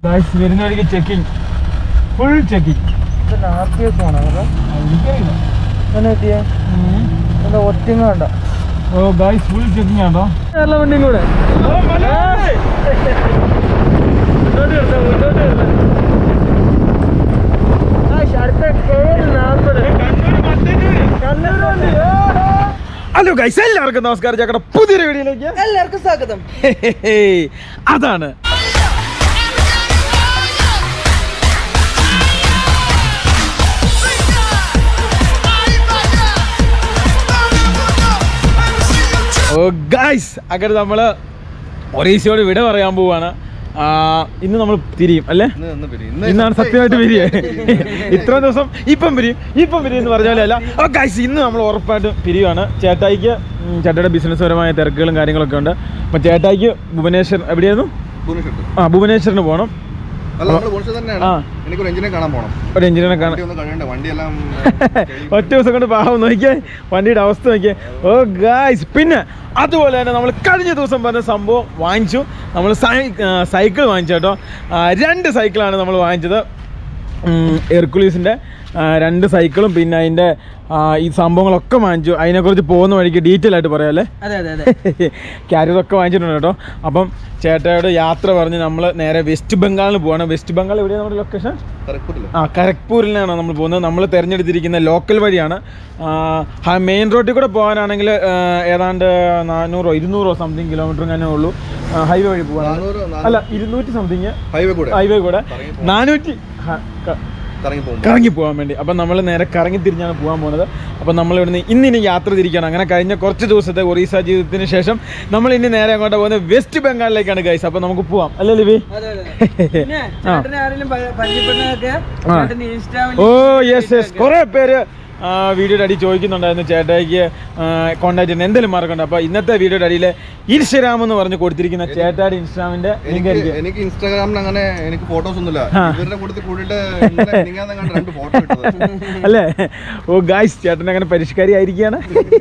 Guys വരുന്ന വഴിക്ക് checking full checking R T S ആണോ അവരുടെ എനിക്കറിയില്ല എന്നെ എത്തിയേ എന്താ ഒറ്റങ്ങ വേണ്ട ഓ ഗായ്സ് ഫുൾ ചെക്കിങ് ആണോ കേരള വണ്ടിയും കൂടെ ഹലോ ഗൈസ് എല്ലാവർക്കും നമസ്കാരം ചേക്കടെ പുതിയൊരു വീഡിയോയിലേക്ക് എല്ലാവർക്കും സ്വാഗതം അതാണ് ഓ ഗൈസ് അങ്ങനെ നമ്മള് ഒറീസയോട് വിട പറയാൻ പോവാണ് ആ, ഇന്ന് നമ്മൾ തിരിയും അല്ലേ ഇന്നാണ് സത്യമായിട്ട് പിരിയ ഇത്ര ദിവസം ഇപ്പം പിരിയും ഇപ്പം പിരിയും എന്ന് പറഞ്ഞ പോലെ അല്ല ഓ ഗൈസ് ഇന്ന് നമ്മൾ ഉറപ്പായിട്ടും പിരിയുവാണ് ചേട്ടായിക്ക് ഉം, ചേട്ടായുടെ ബിസിനസ് പരമായ തിരക്കുകളും കാര്യങ്ങളൊക്കെ ഉണ്ട് അപ്പം ചേട്ടായിക്ക് ഭുവനേശ്വർ എവിടെയായിരുന്നു ആ ഭുവനേശ്വറിന് പോകണം അല്ല നമ്മള് പോളിഷ് തന്നെയാണ് ആ. എനിക്കൊരു എഞ്ചിനെ കാണാൻ പോണം ഒരു എഞ്ചിനീയറെ കാണാൻ വണ്ടി ഒന്ന് കഴിയണ്ട വണ്ടിയെല്ലാം ഒറ്റ ദിവസം കൊണ്ട് പാവം നോക്കിയേ വണ്ടിയുടെ അവസ്ഥ നോക്കിയേ ഓ ഗായ്സ് പിന്നെ അതുപോലെ തന്നെ നമ്മൾ കഴിഞ്ഞ ദിവസം പറഞ്ഞ സംഭവം വാങ്ങിച്ചു നമ്മൾ സൈക്കിൾ വാങ്ങിച്ചു കേട്ടോ ആ, രണ്ട് സൈക്കിളാണ് നമ്മൾ വാങ്ങിച്ചത് എർക്കുലീസിൻ്റെ രണ്ട് സൈക്കിളും പിന്നെ അതിൻ്റെ ആ, ഈ സംഭവങ്ങളൊക്കെ വാങ്ങിച്ചു അതിനെക്കുറിച്ച് പോകുന്ന വഴിക്ക് ഡീറ്റെയിൽ ആയിട്ട് പറയാം അല്ലേ അതെ അതെ അതെ ക്യാരിയറൊക്കെ വാങ്ങിച്ചിട്ടുണ്ട് കേട്ടോ അപ്പം ചേട്ടയോട് യാത്ര പറഞ്ഞ് നമ്മൾ നേരെ വെസ്റ്റ് ബംഗാളിൽ പോവാണ് വെസ്റ്റ് ബംഗാൾ എവിടെയാണ് നമ്മുടെ ലൊക്കേഷൻ കറക്കൂട്ടില്ല ആ കരക്പൂരിലാണ് നമ്മൾ പോകുന്നത് നമ്മൾ തിരഞ്ഞെടുത്തിരിക്കുന്ന ലോക്കൽ വഴിയാണ് മെയിൻ റോഡിൽ കൂടെ പോകാനാണെങ്കിൽ ഏതാണ്ട് നാനൂറോ ഇരുന്നൂറോ സംതിങ് കിലോമീറ്റർ തന്നെ ഉള്ളൂ ഹൈവേ വഴി പോകാൻ നാനൂറ് അല്ല ഇരുന്നൂറ്റി സംതിങ് ഹൈവേ കൂടെ ഹൈവേ കൂടെ നാനൂറ്റി ഹ, ക- കറങ്ങി പോകും കറങ്ങി പോകാൻ വേണ്ടി അപ്പം നമ്മൾ നേരെ കറങ്ങി തിരിഞ്ഞാണ് പോകാൻ പോകുന്നത് അപ്പം നമ്മൾ ഇവിടുന്ന് ഇന്നിനി യാത്ര തിരിക്കണം അങ്ങനെ കഴിഞ്ഞ കുറച്ച് ദിവസത്തെ ഒറീസ ജീവിതത്തിന് ശേഷം നമ്മൾ ഇനി നേരെ അങ്ങോട്ട് പോകുന്നത് വെസ്റ്റ് ബംഗാളിലേക്കാണ് ഗൈസ് അപ്പം നമുക്ക് പോവാം അല്ലേ ലിവി അതെ അതെ പിന്നെ ആ. ചേട്ടനെ ആരെങ്കിലും പ- പരിചയപ്പെടുന്നതൊക്കെ ആ. ചേട്ടന് ഇൻസ്റ്റാ ഓ യെസ് യെസ് കുറേ പേര് ആ, വീഡിയോയുടെ അടി ചോദിക്കുന്നുണ്ടായിരുന്നു ചേട്ടായിക്ക് കോൺടാക്ട് ചെയ്യുന്ന എന്തെങ്കിലും മാർക്കുണ്ട് അപ്പോൾ ഇന്നത്തെ വീഡിയോയുടെ അടിയിൽ ഇൻസ്റ്റഗ്രാം എന്ന് പറഞ്ഞ് കൊടുത്തിരിക്കുന്ന ചേട്ടായുടെ ഇൻസ്റ്റാമിന്റെ ലിങ്ക് എനിക്ക് എനിക്ക് എനിക്ക് ഇൻസ്റ്റാഗ്രാമിൽ അങ്ങനെ എനിക്ക് ഫോട്ടോസ് ഒന്നുമില്ല ആ. ഇവരുടെ കൂട്ടത്തിൽ കൂടിയിട്ട് നിങ്ങാതെ കണ്ട് രണ്ട് ഫോട്ടോ ഇട്ടത് അല്ലേ ഓ ഗായ്സ് ചേട്ടൻ അങ്ങനെ പരിഷ്കാരി ആയിരിക്കുകയാണ്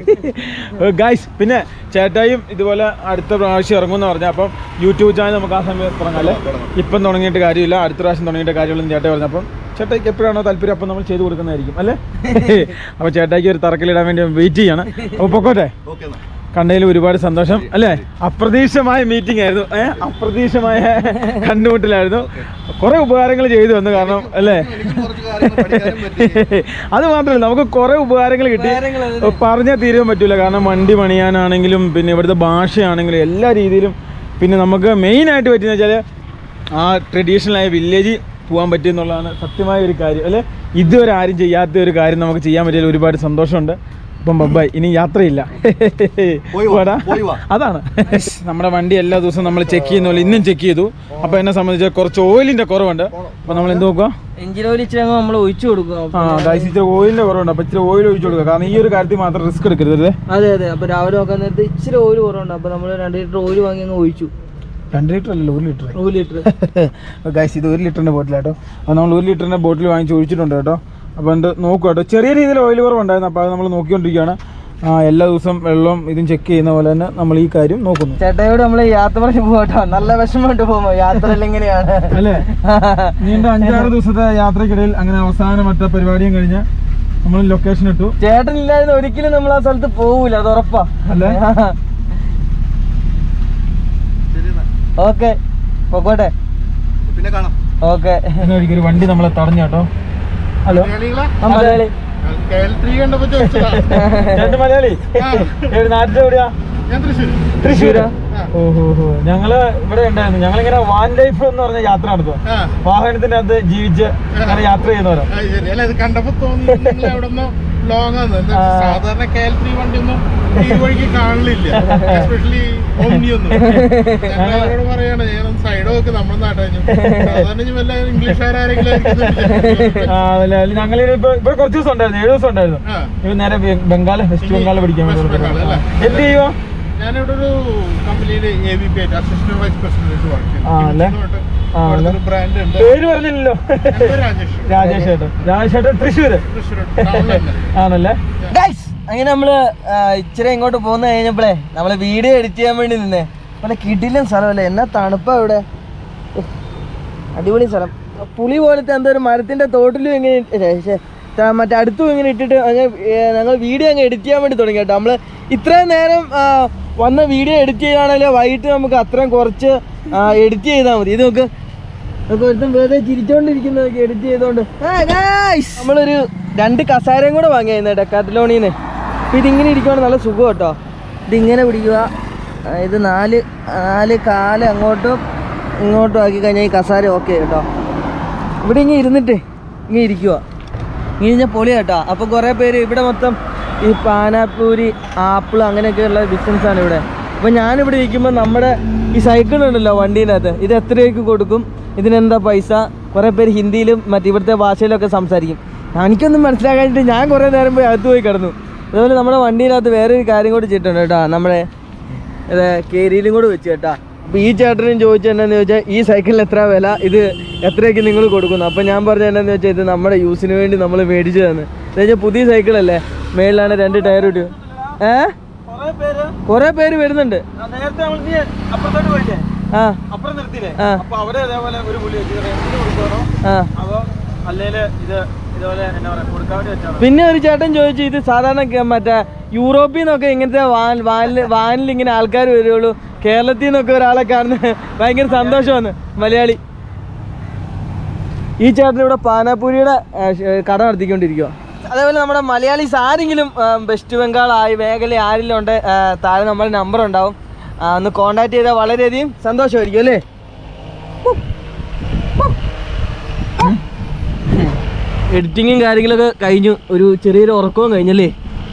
ഓ ഗായ്സ് പിന്നെ ചേട്ടായും ഇതുപോലെ അടുത്ത പ്രാവശ്യം ഇറങ്ങുമെന്ന് പറഞ്ഞാൽ അപ്പം യൂട്യൂബ് ചാനൽ നമുക്ക് ആ സമയത്ത് തുടങ്ങാം അല്ലേ ഇപ്പം തുടങ്ങിയിട്ട് കാര്യമില്ല അടുത്ത പ്രാവശ്യം തുടങ്ങിയിട്ട് കാര്യമുള്ളൂ ചേട്ടായി പറഞ്ഞു അപ്പം ചേട്ടായിക്ക് എപ്പോഴാണോ താല്പര്യം അപ്പം നമ്മൾ ചെയ്ത് കൊടുക്കുന്നതായിരിക്കും അല്ലേ അപ്പോൾ ചേട്ടായിക്ക് ഒരു തറക്കല്ലിടാൻ വേണ്ടി വെയിറ്റ് ചെയ്യാണ് അപ്പോൾ പൊക്കോട്ടെ ഓക്കെ എന്നാ കണ്ടതിൽ ഒരുപാട് സന്തോഷം അല്ലേ അപ്രതീക്ഷിതമായ മീറ്റിംഗ് ആയിരുന്നു ഏഹ് അപ്രതീക്ഷിതമായ കണ്ടുമുട്ടലായിരുന്നു കുറെ ഉപകാരങ്ങൾ ചെയ്തു വന്നു കാരണം അല്ലേ എനിക്കും കുറച്ച് കാര്യങ്ങൾ പഠിക്കാനും പറ്റി അത് മാത്രമല്ല നമുക്ക് കുറെ ഉപകാരങ്ങൾ കിട്ടി ഉപകാരങ്ങൾ അതെ. പറഞ്ഞാൽ തീരുവാൻ പറ്റൂല കാരണം വണ്ടി പണിയാനാണെങ്കിലും പിന്നെ ഇവിടുത്തെ ഭാഷയാണെങ്കിലും എല്ലാ രീതിയിലും പിന്നെ നമുക്ക് മെയിൻ ആയിട്ട് പറ്റുന്ന വെച്ചാൽ ആ ട്രഡീഷണൽ ആയ വില്ലേജിൽ പോകാൻ പറ്റും എന്നുള്ളതാണ് സത്യമായ ഒരു കാര്യം അല്ലെ ഇതുവരെ ആരും ചെയ്യാത്ത ഒരു കാര്യം നമുക്ക് ചെയ്യാൻ പറ്റിയതിൽ ഒരുപാട് സന്തോഷമുണ്ട് അപ്പം ബബ്ബായ് ഇനി യാത്രയില്ല പോയി വാ, പോടാ. പോയി വാ. അതാണ് നമ്മുടെ വണ്ടി എല്ലാ ദിവസവും നമ്മൾ ചെക്ക് ചെയ്യുന്ന പോലെ ഇന്നും ചെക്ക് ചെയ്തു അപ്പോൾ എന്നെ സംബന്ധിച്ച് കുറച്ച് ഓയിലിന്റെ കുറവുണ്ട് അപ്പോൾ നമ്മൾ എന്ത് നോക്കുക എഞ്ചിൻ ഓയിൽ ഇച്ചിരി അങ്ങ് നമ്മൾ ഒഴിച്ചു കൊടുക്കും ആ ഗൈസ് ഇച്ചിരി ഓയിലിന്റെ കുറവുണ്ട് അപ്പൊ ഇച്ചിരി ഓയിൽ ഒഴിച്ചു കൊടുക്കുക കാരണം ഈ ഒരു കാര്യത്തിൽ മാത്രം റിസ്ക് എടുക്കരുത് അതെ അതെ അപ്പൊ രാവിലെ നോക്കാൻ നേരത്ത് ഇച്ചിരി ഓയിൽ കുറവുണ്ട് അപ്പൊ നമ്മൾ രണ്ട് ലിറ്റർ ഓയിൽ വാങ്ങി അങ്ങ് ഒഴിച്ചു രണ്ട് ലിറ്റർ അല്ലല്ലോ ഒരു ലിറ്റർ ഒരു ലിറ്റർ ഗൈസ് ഇത് ഒരു ലിറ്ററിന്റെ ബോട്ടിലാട്ടോ അപ്പോൾ നമ്മൾ ഒരു ലിറ്ററിന്റെ ബോട്ടിൽ വാങ്ങിച്ച് ഒഴിച്ചിട്ടുണ്ട് കേട്ടോ അപ്പോൾ എന്ത് നോക്കുക കേട്ടോ ചെറിയ രീതിയിൽ ഓയിൽ കുറവുണ്ടായിരുന്നു അപ്പോൾ അത് നമ്മൾ നോക്കിക്കൊണ്ടിരിക്കുകയാണ് ആ എല്ലാ ദിവസവും വെള്ളം ഇതും ചെക്ക് ചെയ്യുന്ന പോലെ തന്നെ നമ്മൾ ഈ കാര്യം നോക്കുന്നു ചേട്ടായോട് നമ്മള് യാത്ര പറഞ്ഞ് പോകട്ടോ നല്ല വിഷമമായിട്ട് പോകുമ്പോ യാത്ര എല്ലാം ഇങ്ങനെയാണ് അല്ലേ നീണ്ട അഞ്ചാറ് ദിവസത്തെ യാത്രക്കിടയിൽ അങ്ങനെ അവസാന മറ്റേ പരിപാടിയും കഴിഞ്ഞ് നമ്മൾ ലൊക്കേഷൻ ഇട്ടു ചേട്ടൻ ഇല്ലായിരുന്നു ഒരിക്കലും നമ്മൾ ആ സ്ഥലത്ത് പോകൂല അത് ഉറപ്പാ അല്ലേ? ശരി എന്നാ ഓക്കെ പൊക്കോട്ടെ പിന്നെ കാണാം ഓക്കെ അങ്ങനെ ഒരിക്കൽ ഒരു വണ്ടി നമ്മളെ തടഞ്ഞു കേട്ടോ ഹലോ മലയാളി ചേട്ടൻ മലയാളി ഏത് നാട്ടിലെ എവിടെയാ ഞാൻ തൃശ്ശൂർ തൃശ്ശൂരാ ഓഹോ ഹോ ഞങ്ങള് ഇവിടെ ഉണ്ടായിരുന്നു ഞങ്ങളിങ്ങനെ വാൻ ലൈഫ് എന്ന് പറഞ്ഞ യാത്ര നടത്തുക വാഹനത്തിന്റെ അകത്ത് ജീവിച്ച് അങ്ങനെ യാത്ര ചെയ്യുന്നവരോ അല്ല ഇത് കണ്ടപ്പോ തോന്നി നിങ്ങൾ എവിടെ നിന്നോ ലോങ് ആണ് എന്താ ആ. സാധാരണ കെ എൽ ത്രീ വണ്ടി ഒന്നും ഈ വഴിക്ക് കാണില്ല എസ്പെഷ്യലി ഓംനി ഒന്നും ഞങ്ങളോട് പറയാണ് ഞാനൊന്ന് സൈഡ് നോക്ക് നമ്മുടെ നാട്ടുകാരും സാധാരണ ഇനി വല്ല ഇംഗ്ലീഷുകാരെങ്കിലും ആ, അല്ല, അല്ല, ഞങ്ങളിത് ഇപ്പൊ ഇപ്പൊ കുറച്ച് ദിവസം ഉണ്ടായിരുന്നു ഏഴ് ദിവസം ഉണ്ടായിരുന്നു ആ. ഇവ നേരെ ബെ- ബംഗാള് വെസ്റ്റ് ബംഗാള് പഠിക്കാൻ വെസ്റ്റ് വേണ്ടി ബംഗാൾ അല്ലേ? കൊടുക്കുന്നു. എന്ത് ചെയ്യുവോ ഞാനിവിടെ ഒരു കമ്പനിയില് എ വി പി ആയിട്ട് അസിസ്റ്റന്റ് വൈസ് പ്രസിഡന്റ് വർക്ക് ആ, അല്ലേ? ആ, അല്ലേ? ഒരു ബ്രാൻഡ് ഉണ്ട് പേര് പറഞ്ഞില്ലല്ലോ എൻ്റെ പേര് രാജേഷ് രാജേഷ് ഏട്ടൻ രാജേഷ് ഏട്ടൻ തൃശ്ശൂര് തൃശ്ശൂർ ടൗണിൽ തന്നെ ആണല്ലേ ഗൈസ് അങ്ങനെ നമ്മള് ആ, ഇച്ചിരി ഇങ്ങോട്ട് പോന്ന് കഴിഞ്ഞപ്പോഴേ നമ്മള് വീഡിയോ എഡിറ്റ് ചെയ്യാൻ വേണ്ടി നിന്നേ നല്ല കിടിലൻ സ്ഥലമല്ലേ എന്നാ തണുപ്പാ ഇവിടെ ഉഫ്. അടിപൊളി സ്ഥലം പുളി പോലത്തെ എന്തോ ഒരു മരത്തിന്റെ തോട്ടിലും ഇങ്ങനെ ഇ- ശ്ശെ, ശ്ശെ, ത- മറ്റേ അടുത്തും ഇങ്ങനെ ഇട്ടിട്ട് അങ്ങ് ഏ, ഞങ്ങൾ വീഡിയോ അങ്ങ് എഡിറ്റ് ചെയ്യാൻ വേണ്ടി തുടങ്ങി കേട്ടോ നമ്മള് ഇത്രയും നേരം ആ, വന്ന വീഡിയോ എഡിറ്റ് ചെയ്യുകയാണെങ്കിൽ വൈകിട്ട് നമുക്ക് അത്രയും കുറച്ച് എഡിറ്റ് ചെയ്താൽ മതി ഇത് നോക്ക് നമുക്ക് ഒരുത്തം വെറുതെ ചിരിച്ചോണ്ടിരിക്കുന്നതൊക്കെ എഡിറ്റ് ചെയ്തോണ്ട് Hey guys! നമ്മളൊരു രണ്ട് കസാരയും കൂടെ വാങ്ങിയായിരുന്നു ഡെക്കാത്തലോണീന്ന് അപ്പൊ ഇതിങ്ങനെ ഇരിക്കുവാണ് നല്ല സുഖം കേട്ടോ ഇതിങ്ങനെ പിടിക്കുക ആ, ഇത് നാല് നാല് കാല് അങ്ങോട്ടും ഇങ്ങോട്ടും ആക്കി കഴിഞ്ഞാൽ ഈ കസാര ഓക്കെ കേട്ടോ ഇവിടെ ഇങ്ങനെ ഇരുന്നിട്ട് ഇങ്ങനെ ഇരിക്കുക ഇങ്ങനെ കഴിഞ്ഞാൽ പൊളി കേട്ടോ അപ്പോൾ കുറേ പേര് ഇവിടെ മൊത്തം ഈ പാനാപ്പൂരി ആപ്പിൾ അങ്ങനെയൊക്കെയുള്ള ബിസിനസ്സാണ് ഇവിടെ അപ്പോൾ ഞാനിവിടെ ഇരിക്കുമ്പോൾ നമ്മുടെ ഈ സൈക്കിൾ ഉണ്ടല്ലോ വണ്ടീനകത്ത് ഇത് എത്ര രൂപയ്ക്ക് കൊടുക്കും ഇതിനെന്താ പൈസ കുറേ പേര് ഹിന്ദിയിലും മറ്റേ ഇവിടുത്തെ ഭാഷയിലൊക്കെ സംസാരിക്കും എനിക്കൊന്നും മനസ്സിലാക്കാനായിട്ട് ഞാൻ കുറേ നേരം പോയി അകത്ത് പോയി കിടന്നു അതുപോലെ നമ്മുടെ വണ്ടിയിനകത്ത് വേറൊരു കാര്യം കൂടി ചെയ്തിട്ടുണ്ട് കേട്ടോ നമ്മുടെ ഇത് കേരിയിലും കൂടെ വെച്ച് കേട്ടാ അപ്പോൾ ഈ ചേട്ടനും ചോദിച്ചത് എന്താണെന്ന് ചോദിച്ചാൽ ഈ സൈക്കിളിന് എത്ര വില ഇത് എത്രയൊക്കെ നിങ്ങൾ കൊടുക്കുന്നു അപ്പോൾ ഞാൻ പറഞ്ഞത് എന്താണെന്ന് വെച്ചാൽ ഇത് നമ്മുടെ യൂസിന് വേണ്ടി നമ്മൾ മേടിച്ചതാണ് എന്ന് വെച്ചാൽ പുതിയ സൈക്കിളല്ലേ മേളിലാണ് രണ്ട് ടയർ ഇട്ടു ഏ കുറേ പേര് വരുന്നുണ്ട് നേരത്തെ നമ്മൾ നീ അപ്പുറത്തോട്ട് പോയില്ലേ ആ അപ്പുറം നിർത്തിയില്ലേ ആ. അപ്പൊ അവിടെ ഇതേപോലെ ഒരു പുള്ളി വെച്ച് റെന്റിന് കൊടുക്കണോ ആ അതോ അല്ലേല് ഇത് ഇതുപോലെ എന്നാ പറയാ കൊടുക്കാൻ വേണ്ടി വെച്ചാണോ പിന്നെ ഒരു ചേട്ടൻ ചോദിച്ചു ഇത് സാധാരണ ക- മറ്റേ യൂറോപ്പിൽ നിന്നൊക്കെ ഇങ്ങനത്തെ വാൻ വാനിൽ വാനിൽ ഇങ്ങനെ ആൾക്കാർ വരുള്ളൂ കേരളത്തിൽ നിന്നൊക്കെ ഒരാളെ കാണുന്ന ഭയങ്കര സന്തോഷമാണ് മലയാളി ഈ ചേട്ടൻ ഇവിടെ പാനാപൂരിയുടെ ആ, ഷ- കട നടത്തിക്കൊണ്ടിരിക്കുക അതേപോലെ നമ്മുടെ മലയാളീസ് ആരെങ്കിലും ആ, വെസ്റ്റ് ബംഗാൾ ആയി മേഖല ആരെങ്കിലും ഉണ്ട് ആ, താഴെ നമ്മുടെ നമ്പർ ഉണ്ടാവും ആ, ഒന്ന് കോണ്ടാക്ട് ചെയ്താൽ വളരെയധികം സന്തോഷമായിരിക്കും അല്ലേ എഡിറ്റിങ്ങും കാര്യങ്ങളൊക്കെ കഴിഞ്ഞു ഒരു ചെറിയൊരു ഉറക്കവും കഴിഞ്ഞല്ലേ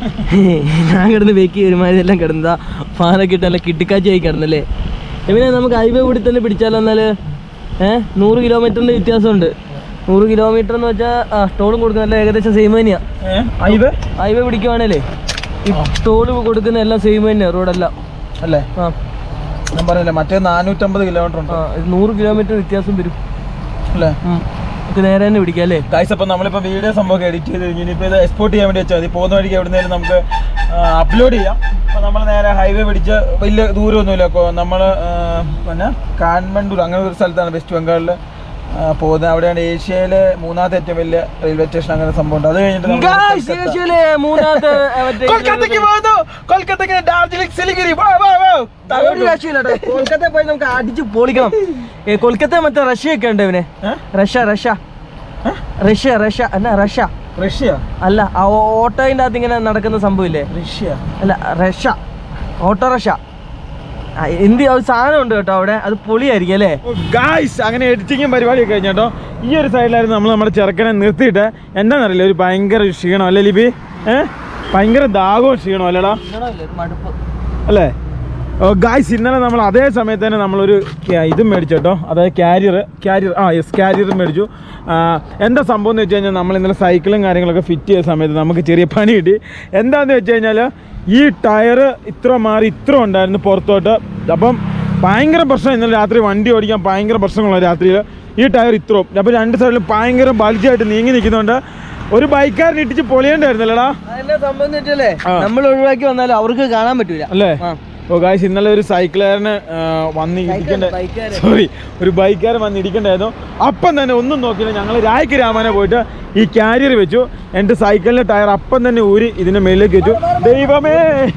ഞാൻ കിടന്ന് വെക്കി ഒരുമാതിരി എല്ലാം കിടന്നതാ ഫാനൊക്കെ ഇട്ട് നല്ല കിട്ടിക്കാച്ചായി കിടന്നല്ലേ എങ്ങനെ നമുക്ക് ഹൈവേ കൂടി തന്നെ പിടിച്ചാലോ എന്നാല് ഏഹ് നൂറ് കിലോമീറ്ററിൻ്റെ വ്യത്യാസമുണ്ട് നൂറ് കിലോമീറ്റർ എന്ന് വെച്ചാൽ ആ ടോളും കൊടുക്കുന്നല്ല ഏകദേശം സെയിം തന്നെയാണ് അയ്യേ ഹൈവേ പിടിക്കുവാണേലേ ഈ ടോള് കൊടുക്കുന്ന എല്ലാം സെയിം തന്നെയാണ് റോഡെല്ലാം അല്ലേ ആ ഞാൻ പറഞ്ഞില്ലേ മറ്റേ നാനൂറ്റമ്പത് കിലോമീറ്റർ ഉണ്ട് ആ ഇത് നൂറ് കിലോമീറ്റർ വ്യത്യാസം വരും അല്ലേ ഉം. നമുക്ക് നേരെ തന്നെ പിടിക്കാം അല്ലേ ഗൈസ് അപ്പം നമ്മളിപ്പോൾ വീഡിയോ സംഭവം എഡിറ്റ് ചെയ്ത് കഴിഞ്ഞ് ഇനിയിപ്പോൾ ഇത് എക്സ്പോർട്ട് ചെയ്യാൻ വേണ്ടി വെച്ചാൽ മതി പോകുന്ന വഴിക്ക് എവിടുന്നേലും നമുക്ക് അപ്ലോഡ് ചെയ്യാം അപ്പോൾ നമ്മൾ നേരെ ഹൈവേ പിടിച്ച് വലിയ ദൂരമൊന്നുമില്ല അപ്പോൾ നമ്മൾ പിന്നെ കാൺമണ്ടൂർ അങ്ങനെ ഒരു സ്ഥലത്താണ് വെസ്റ്റ് ബംഗാളിൽ പോകുന്നത് അവിടെയാണ് ഏഷ്യയിലെ മൂന്നാമത്തെ ഏറ്റവും വലിയ റെയിൽവേ സ്റ്റേഷൻ അങ്ങനെ സംഭവം ഉണ്ട് അത് കഴിഞ്ഞിട്ട് നമ്മള് Guys, കൊൽക്കത്ത. ഏഷ്യയിലെ മൂന്നാമത്തെ ആ, മറ്റേ കൊൽക്കത്തയ്ക്ക് പോകുന്നു കൊൽക്കത്തയ്ക്ക് ഡാർജിലിംഗ് സിലിഗുരി വാ വാ വാ ഒരു രക്ഷയില്ല കേട്ടോ. കൊൽക്കത്ത പോയി നമുക്ക് അടിച്ച് പൊളിക്കണം ഏ, കൊൽക്കത്ത മറ്റേ റഷ്യ ഒക്കെ ഉണ്ട് ഇവന് ഏ? റഷ്യ റഷ്യ റഷ്യ റഷ്യ എന്നാ റഷ്യ റഷ്യ അല്ല ആ ഓ- ഓട്ടോയിന്റെ അകത്ത് ഇങ്ങനെ നടക്കുന്ന സംഭവമില്ലേ റഷ്യ അല്ല റഷ്യ ഓട്ടോറിക്ഷ ആ, എന്ത് ഒരു സാധനം ഉണ്ട് കേട്ടോ അവിടെ അത് പൊളിയായിരിക്കും അല്ലേ ഗായ്സ് അങ്ങനെ എഡിറ്റിങ്ങും പരിപാടിയൊക്കെ കഴിഞ്ഞു കേട്ടോ ഈ ഒരു സൈഡിലായിരുന്നു നമ്മൾ നമ്മുടെ ചെറുക്കനെ നിർത്തിയിട്ട് എന്താണെന്നറിയില്ല ഒരു ഭയങ്കര ക്ഷീണം അല്ലേ ലിപി ഏ ഭയങ്കര ദാഹവും ക്ഷീണവും അല്ലേടാ മടുപ്പ് അല്ലേ ഓ ഗായ്സ് ഇന്നലെ നമ്മൾ അതേ സമയത്ത് തന്നെ നമ്മളൊരു ക്യാ- ഇതും മേടിച്ചു കേട്ടോ അതായത് ക്യാരിയർ ക്യാരിയർ ആ യെസ് ക്യാരിയർ മേടിച്ചു ആ, എന്താ സംഭവം എന്ന് വെച്ച് കഴിഞ്ഞാൽ നമ്മൾ ഇന്നലെ സൈക്കിളും കാര്യങ്ങളൊക്കെ ഫിറ്റ് ചെയ്ത സമയത്ത് നമുക്ക് ചെറിയ പണി കിട്ടി എന്താണെന്ന് വെച്ച് കഴിഞ്ഞാൽ ഈ ടയർ ഇത്ര മാറി ഇത്ര ഉണ്ടായിരുന്നു പുറത്തോട്ട് അപ്പം ഭയങ്കര പ്രശ്നം ഇന്നലെ രാത്രി വണ്ടി ഓടിക്കാൻ ഭയങ്കര പ്രശ്നങ്ങളാണ് രാത്രിയിൽ ഈ ടയർ ഇത്രയും അപ്പോൾ രണ്ട് സൈഡിലും ഭയങ്കര ബൾജായിട്ട് നീങ്ങി നിൽക്കുന്നുണ്ട് ഒരു ബൈക്കാരൻ ഇട്ടിച്ച് പൊളിയണ്ടായിരുന്നല്ലേടാ അതിന്റെ സംഭവം എന്ന് വെച്ചാലേ ആ. നമ്മൾ ഒഴിവാക്കി വന്നാലും അവർക്ക് കാണാൻ പറ്റൂല അല്ലേ ആ. ഓ ഗായ്സ് ഇന്നലെ ഒരു സൈക്കിളുകാരന് വന്ന് ഇരിക്കണ്ട ബൈക്കുകാരൻ. സോറി ഒരു ബൈക്കുകാരൻ വന്ന് ഇരിക്കണ്ടായിരുന്നു അപ്പം തന്നെ ഒന്നും നോക്കിയില്ല ഞങ്ങൾ രായ്ക്ക് രാമനെ പോയിട്ട് ഈ കാരിയർ വെച്ചു എൻ്റെ സൈക്കിളിൻ്റെ ടയർ അപ്പം തന്നെ ഊരി ഇതിൻ്റെ മേളിലേക്ക് വെച്ചു ദൈവമേ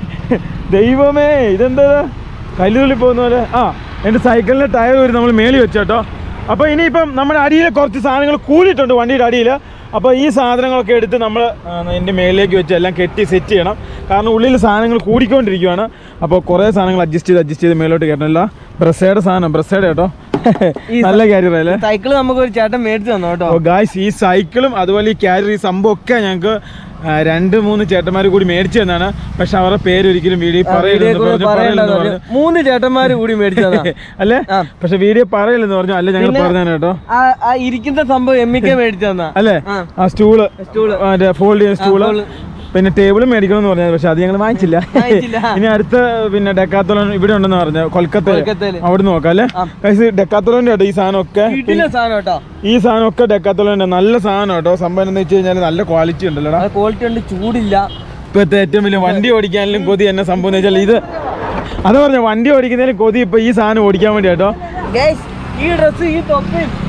ദൈവമേ ഇതെന്താ കല്ലുതുള്ളി പോകുന്ന പോലെ ആ എൻ്റെ സൈക്കിളിൻ്റെ ടയർ ഊരി നമ്മൾ മേളിൽ വെച്ചു കേട്ടോ അപ്പോൾ ഇനിയിപ്പം നമ്മുടെ അടിയിൽ കുറച്ച് സാധനങ്ങൾ കൂടിയിട്ടുണ്ട് വണ്ടിയുടെ അടിയിൽ അപ്പോൾ ഈ സാധനങ്ങളൊക്കെ എടുത്ത് നമ്മൾ എൻ്റെ മേളിലേക്ക് വെച്ച് എല്ലാം കെട്ടി സെറ്റ് ചെയ്യണം കാരണം ഉള്ളിൽ സാധനങ്ങൾ കൂടിക്കൊണ്ടിരിക്കുകയാണ് അപ്പോൾ കുറേ സാധനങ്ങൾ അഡ്ജസ്റ്റ് ചെയ്ത് അഡ്ജസ്റ്റ് ചെയ്ത് മേലോട്ട് കയറ്റണില്ല ബ്രസയുടെ സാധനം ബ്രസയുടെ കേട്ടോ നല്ല കാര്യം അല്ലേ സൈക്കിള് നമുക്ക് ഒരു ചേട്ടൻ മേടിച്ചു തന്നു കേട്ടോ ഓ ഗായ്സ് ഈ സൈക്കിളും അതുപോലെ ഈ ക്യാരിയർ ഈ സംഭവം ഒക്കെ ഞങ്ങൾക്ക് ആ, രണ്ട് മൂന്ന് ചേട്ടന്മാർ കൂടി മേടിച്ചു തന്നാണ് പക്ഷെ അവരുടെ പേര് ഒരിക്കലും വീഡിയോ പറയരുതെന്ന് വീഡിയോ പറഞ്ഞു പറയണ്ടെന്ന് പറയലെന്ന് പറഞ്ഞു. പറഞ്ഞു മൂന്ന് ചേട്ടന്മാര് കൂടി മേടിച്ചതാ അല്ലേ ആ. പക്ഷെ വീഡിയോ പറയലെന്ന് പറഞ്ഞു അല്ല ഞങ്ങൾ പിന്നെ- പറഞ്ഞാണ് കേട്ടോ ആ ആ ഇരിക്കുന്ന സംഭവം എമ്മിക്ക മേടിച്ചു തന്നാ അല്ലേ ആ. ആ സ്റ്റൂള് സ്റ്റൂള് മറ്റേ ഫോൾഡ് ചെയ്യുന്ന സ്റ്റൂള് fold. പിന്നെ ടേബിളും മേടിക്കണം എന്ന് പറഞ്ഞത് പക്ഷെ അത് ഞങ്ങൾ വാങ്ങിച്ചില്ല വാങ്ങിച്ചില്ല. ഇനി അടുത്ത പിന്നെ ഡെക്കാത്തോളൻ ഇവിടെ ഉണ്ടെന്ന് പറഞ്ഞു കൊൽക്കത്ത കൊൽക്കത്തയില്. അവിടെ നോക്കാം അല്ലേ ആ. കൈസ് ഡെക്കാത്തോളൻ്റെ കേട്ടോ ഈ സാധനമൊക്കെ വീട്ടിലെ സാധനം കേട്ടോ ഈ സാധനമൊക്കെ ഡെക്കാത്തോളൻ്റെ നല്ല സാധനം കേട്ടോ സംഭവം എന്ന് വെച്ച് കഴിഞ്ഞാൽ നല്ല ക്വാളിറ്റി ഉണ്ടല്ലോടാ അത് ക്വാളിറ്റി ഉണ്ട് ചൂടില്ല ഇപ്പോഴത്തെ ഏറ്റവും വലിയ വണ്ടി ഓടിക്കാനും കൊതി എന്നെ സംഭവം എന്ന് വെച്ചാൽ ഇത് അത് പറഞ്ഞ വണ്ടി ഓടിക്കുന്നതിന് കൊതി ഇപ്പൊ ഈ സാധനം ഓടിക്കാൻ വേണ്ടി കേട്ടോ Guys, ഈ ഡ്രസ് ഈ തൊപ്പയും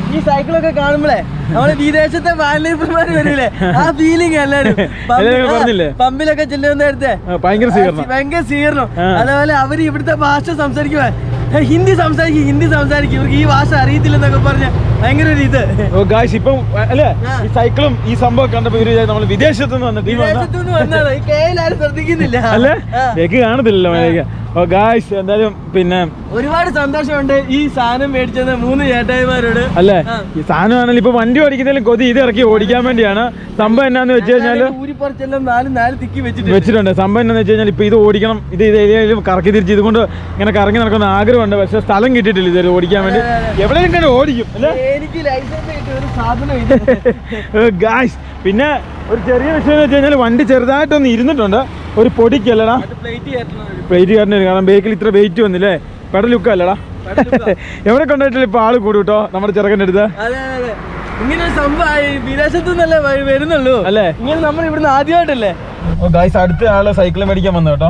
ഈ സൈക്കിളൊക്കെ കാണുമ്പോഴേ നമ്മള് വിദേശത്തെ വാൻലൈഫർമാര് വരില്ലേ ആ ഫീലിംഗ് എല്ലാരും പമ്പ്- എല്ലാരും പറഞ്ഞില്ലേ? ആ, പമ്പിലൊക്കെ ചെല്ലുന്ന നേരത്തെ ആ, ഭയങ്കര സ്വീകരണം ഭയങ്കര സ്വീകരണം ആ. അതേപോലെ അവര് ഇവിടുത്തെ ഭാഷ സംസാരിക്കുവാ "ഏ, ഹിന്ദി സംസാരിക്കും ഹിന്ദി സംസാരിക്കും ഇവർക്ക് ഈ ഭാഷ അറിയത്തില്ലെന്നൊക്കെ പറഞ്ഞ ഭയങ്കര ഒരു ഇത് ഓ ഗായ്സ് ഇപ്പം അല്ലേ ആ. ഈ സൈക്കിളും ഈ സംഭവം കണ്ടപ്പോ ഇവര് നമ്മൾ വിദേശത്ത് നിന്ന് വന്നിട്ട് ഈ വന്ന വിദേശത്തുനിന്ന് വന്നതാണ് ഈ കേയിൽ ആരും ശ്രദ്ധിക്കുന്നില്ല അല്ലേ ആ. കേക്ക് കാണത്തില്ലല്ലോ മലയ്ക്ക് ഓ ഗായ്സ് എന്തായാലും പിന്നെ ഒരുപാട് സന്തോഷമുണ്ട് ഈ സാധനം മേടിച്ചത് മൂന്ന് ചേട്ടായിമാരോട് അല്ലേ ആ. ഈ സാധനമാണെങ്കിൽ ഇപ്പൊ വണ്ടി ഓടിക്കുന്നതിലും കൊതി ഇത് ഇറക്കി ഓടിക്കാൻ വേണ്ടിയാണ് സംഭവം എന്നാന്ന് വെച്ച് കഴിഞ്ഞാല് ഊരിപ്പറിച്ചെല്ലാം നാല് നാല് തിക്കി വെച്ചിട്ട് വെച്ചിട്ടുണ്ട് സംഭവം എന്നാന്ന് വെച്ച് കഴിഞ്ഞാൽ ഇപ്പൊ ഇത് ഓടിക്കണം ഇത് ഇത് ഏരിയയിലും കറക്കി തിരിച്ച് ഇതുകൊണ്ട് ഇങ്ങനെ കറങ്ങി നടക്കുന്ന ആഗ്രഹമുണ്ട് പക്ഷെ സ്ഥലം കിട്ടിയിട്ടില്ല ഇത് ഓടിക്കാൻ വേണ്ടി എവിടെയും കണ്ട് ഓടിക്കും അല്ലേ എനിക്ക് ലൈസൻസ് കിട്ടിയ ഒരു സാധനം ഇത് ഗായ്സ് പിന്നെ ഒരു ചെറിയ വിഷയം എന്ന് വെച്ച് കഴിഞ്ഞാൽ വണ്ടി ചെറുതായിട്ടൊന്ന് ഇരുന്നിട്ടുണ്ട് ഒരു പൊടിക്കല്ലടാ പ്ലേറ്റ് കയറ്റണം വെയിറ്റ് കാരണം കാരണം ബേക്കിൽ ഇത്ര വെയിറ്റ് വന്നില്ലേ പെട ലുക്ക് അല്ലടാ എവിടെ കൊണ്ടുപോയിട്ടില്ല ഇപ്പൊ ആള് കൂടും കേട്ടോ നമ്മുടെ ചെറുക്കൻ്റെ അടുത്ത് അതെ അതെ അതെ ഇങ്ങനെ ഒരു സംഭവം വിദേശത്തു നിന്നല്ലേ വ- വരുന്നുള്ളൂ അല്ലേ? ഇങ്ങനെ നമ്മൾ ഇവിടുന്ന് ആദ്യമായിട്ടല്ലേ ഓ ഗായ്സ് അടുത്ത ആള് സൈക്കിൾ മേടിക്കാൻ വന്നു കേട്ടോ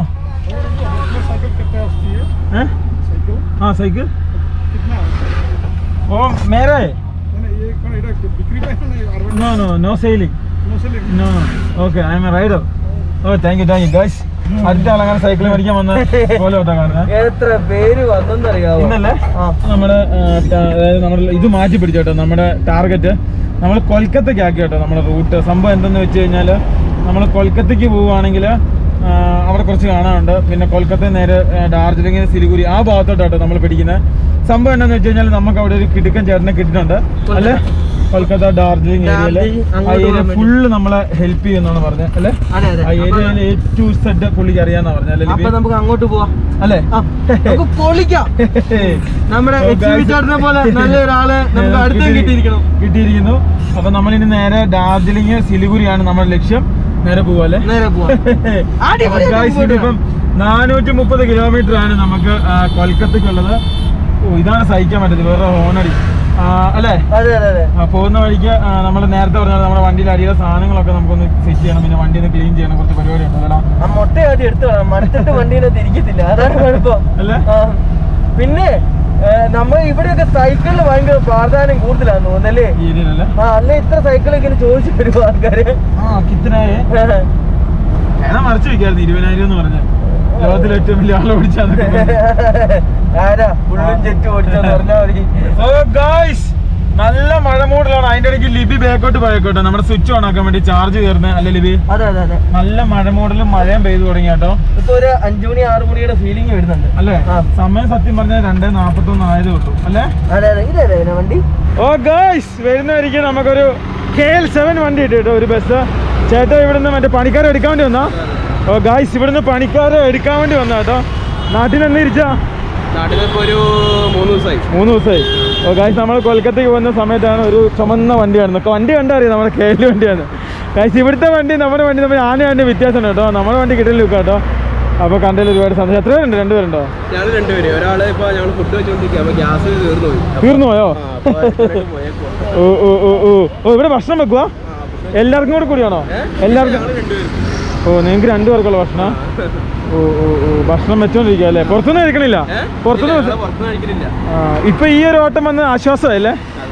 साइकिल कितना आती है ഏ? साइकिल ആ സൈക്കിൾ कितना ഓ മേരെ मैंने ये कौन इधर बिक्री पे है ना urban no no no selling नो से लेंगे no okay I am a rider oh thank you thank you guys അടുത്ത ആളങ്ങനെ സൈക്കിൾ മേടിക്കാൻ വന്ന പോലെ കേട്ടോ കാണുന്നത് എത്ര പേര് വന്നെന്നറിയാവോ ഇന്നല്ലേ ആ. നമ്മുടെ ആ, ട- അതായത് നമ്മുടെ ഇത് മാറ്റി പിടിച്ചു കേട്ടോ നമ്മുടെ ടാർഗറ്റ് നമ്മൾ കൊൽക്കത്തയ്ക്ക് ആക്കി കേട്ടോ നമ്മുടെ റൂട്ട് സംഭവം എന്തെന്ന് വെച്ച് കഴിഞ്ഞാൽ നമ്മൾ കൊൽക്കത്തയ്ക്ക് പോവുകയാണെങ്കിൽ അവിടെ കുറച്ച് കാണാനുണ്ട് പിന്നെ കൊൽക്കത്ത നേരെ ആ, ഡാർജിലിംഗ് സിലിഗുരി ആ ഭാഗത്തോട്ടാട്ടോ നമ്മൾ പിടിക്കുന്നത് സംഭവം എന്താണെന്ന് വെച്ച് കഴിഞ്ഞാൽ നമുക്ക് അവിടെ ഒരു കിടുക്കൻ ചേട്ടനെ കിട്ടിയിട്ടുണ്ട് അല്ലേ കൊൽക്കത്ത ഡാർജിലിംഗ് ഏരിയയിൽ ഡാർജിലിംഗ് ആ അങ്ങോട്ട് ഏരിയ പോകാൻ വേണ്ടി. ഫുള്ള് നമ്മളെ ഹെൽപ്പ് ചെയ്യുമെന്നാണ് പറഞ്ഞത് അല്ലേ അതെ അതെ ആ ഏരിയയിൽ എ ടു സെഡ് പുള്ളിക്ക് അറിയാന്നാ പറഞ്ഞത് അല്ലേ അപ്പൊ ലിബി? നമുക്ക് അങ്ങോട്ട് പോവാം അല്ലേ ആ, നമുക്ക് പൊളിക്കാം നമ്മുടെ Oh, എച്ച് guys. ചേട്ടനെ പോലെ നല്ലൊരാളെ നമുക്ക് അടുത്തും കിട്ടിയിരിക്കണം കിട്ടിയിരിക്കുന്നു അപ്പൊ നമ്മളിനി നേരെ ഡാർജിലിംഗ് സിലിഗുരിയാണ് നമ്മുടെ ലക്ഷ്യം നേരെ പോവല്ലേ നേരെ പോവാം അടിപൊളിയായിട്ട് Guys, മുമ്പോട്ട് ഇതിപ്പം നാനൂറ്റി മുപ്പത് കിലോമീറ്റർ ആണ് നമുക്ക് ആ, കൊൽക്കത്തയ്ക്കുള്ളത് ഓ ഇതാണ് സഹിക്കാൻ പറ്റത്തില്ല വേറെ ഹോണടി ആ, അല്ലേ അതെ അതെ അതെ ആ, പോകുന്ന വഴിക്ക് നമ്മൾ നേരത്തെ പറഞ്ഞാൽ നമ്മുടെ വണ്ടിയിൽ അടിയിലെ സാധനങ്ങളൊക്കെ നമുക്കൊന്ന് സെറ്റ് ചെയ്യണം പിന്നെ വണ്ടി ഒന്ന് ക്ലീൻ ചെയ്യണം കുറച്ച് പരിപാടി ഉണ്ട് അതെല്ലാം ആ മുട്ട ആദ്യം എടുത്തു വേണം മടുത്തിട്ട് വണ്ടീനെ തിരിക്കത്തില്ല അതാണ് കുഴപ്പം അല്ലേ ആ. പിന്നെ ഏ, നമ്മൾ ഇവിടെയൊക്കെ സൈക്കിളിന് ഭയങ്കര പ്രാധാന്യം കൂടുതലാന്ന് തോന്നുന്നല്ലേ ഈ ഏരിയയിലല്ലേ ആ അല്ലേ ഇത്ര സൈക്കിൾ ഇങ്ങനെ ചോദിച്ചു വരുമോ ആൾക്കാര് ആ കിത്തനായേ ഞാൻ മറച്ചു വെക്കായിരുന്നു ഇരുപതിനായിരം എന്ന് പറഞ്ഞ ലോകത്തിലെ ഏറ്റവും വലിയ ആളെ പിടിച്ചാന്നൊക്കെ പറഞ്ഞ്. ആരാ ഫുള്ളും ചെറ്റ് ഓടിച്ചെന്ന് പറഞ്ഞാ മതി ഓ ഗായ്സ് നല്ല മഴ മൂടിലാണ് അതിന്റെ ഇടയ്ക്ക് ലിബി ബാക്കോട്ട് പോയേക്കോട്ടെ നമ്മുടെ സ്വിച്ച് ഓൺ ആക്കാൻ വേണ്ടി ചാർജ് കയറുന്നത് അല്ലേ ലിബി അതെ അതെ അതെ നല്ല മഴ മൂടലും മഴയും പെയ്തു തുടങ്ങി കേട്ടോ ഇപ്പൊ ഒരു അഞ്ചു മണി ആറു മണിയുടെ ഫീലിംഗ് വരുന്നുണ്ട് അല്ലേ ആ. സമയം സത്യം പറഞ്ഞാൽ രണ്ടേ നാപ്പത്തി ഒന്ന് ആയതേ ഉള്ളൂ അല്ലേ അതെ അതെ ഇതേ അതെ വണ്ടി ഓ ഗായ്സ് വരുന്നവരിക്കും നമുക്കൊരു കെ എൽ സെവൻ വണ്ടി ഇട്ട് കേട്ടോ ഒരു ബസ് ചേട്ടാ ഇവിടുന്ന് മറ്റേ പണിക്കാരെ എടുക്കാൻ വേണ്ടി വന്നാ ഓ ഗായ്സ് ഇവിടുന്ന് പണിക്കാരെ എടുക്കാൻ വേണ്ടി വന്നാ കേട്ടോ നാട്ടിൽ എന്ന് ഇരിച്ചാ നാട്ടിലിപ്പോ ഒരു മൂന്ന് ദിവസമായി മൂന്ന് ദിവസമായി ഓ ഗായ്സ് നമ്മൾ കൊൽക്കത്തയ്ക്ക് പോകുന്ന സമയത്താണ് ഒരു ചുമന്ന വണ്ടിയാണ് വണ്ടി കണ്ടറിയാം നമ്മുടെ കെ എൽ വണ്ടിയാണ് ഗായ്സ് ഇവിടുത്തെ വണ്ടി നമ്മുടെ വണ്ടി തമ്മിൽ ആന വണ്ടി വ്യത്യാസമുണ്ട് കേട്ടോ നമ്മുടെ വണ്ടി കിട്ടൽ ലുക്ക് കേട്ടോ അപ്പോൾ കണ്ടതിൽ ഒരുപാട് സന്തോഷം എത്ര പേരുണ്ട് രണ്ടുപേരുണ്ടോ ഞങ്ങൾ രണ്ടുപേരും ഒരാള് ഇപ്പൊ ഞങ്ങൾ ഫുഡ് വെച്ചോണ്ടിരിക്കുക അപ്പൊ ഗ്യാസ് തീർന്നു പോയി തീർന്നു പോയോ ആ, അപ്പൊ അതിനായിട്ട് പോയേക്കുവാ. ഓ ഓ ഓ ഓ ഓ ഇവിടെ ഭക്ഷണം വെക്കുവാ എല്ലാവർക്കും കൂടെ കൂടിയാണോ എല്ലാവർക്കും ഞങ്ങള് രണ്ടുപേരും ഓ നിങ്ങൾക്ക് രണ്ടു പേർക്കുള്ള ഭക്ഷണം ഓ ഓ ഓ ഭക്ഷണം വെച്ചോണ്ടിരിക്കുക അല്ലേ പുറത്തുനിന്ന് കഴിക്കണില്ല ഏ? പുറത്തുനിന്ന് ഇല്ല, വെച്ച- ഞങ്ങള് പുറത്തുനിന്ന് കഴിക്കുന്നില്ല ആ, ഇപ്പൊ ഈ ഒരു ഓട്ടം വന്ന് ആശ്വാസമല്ലേ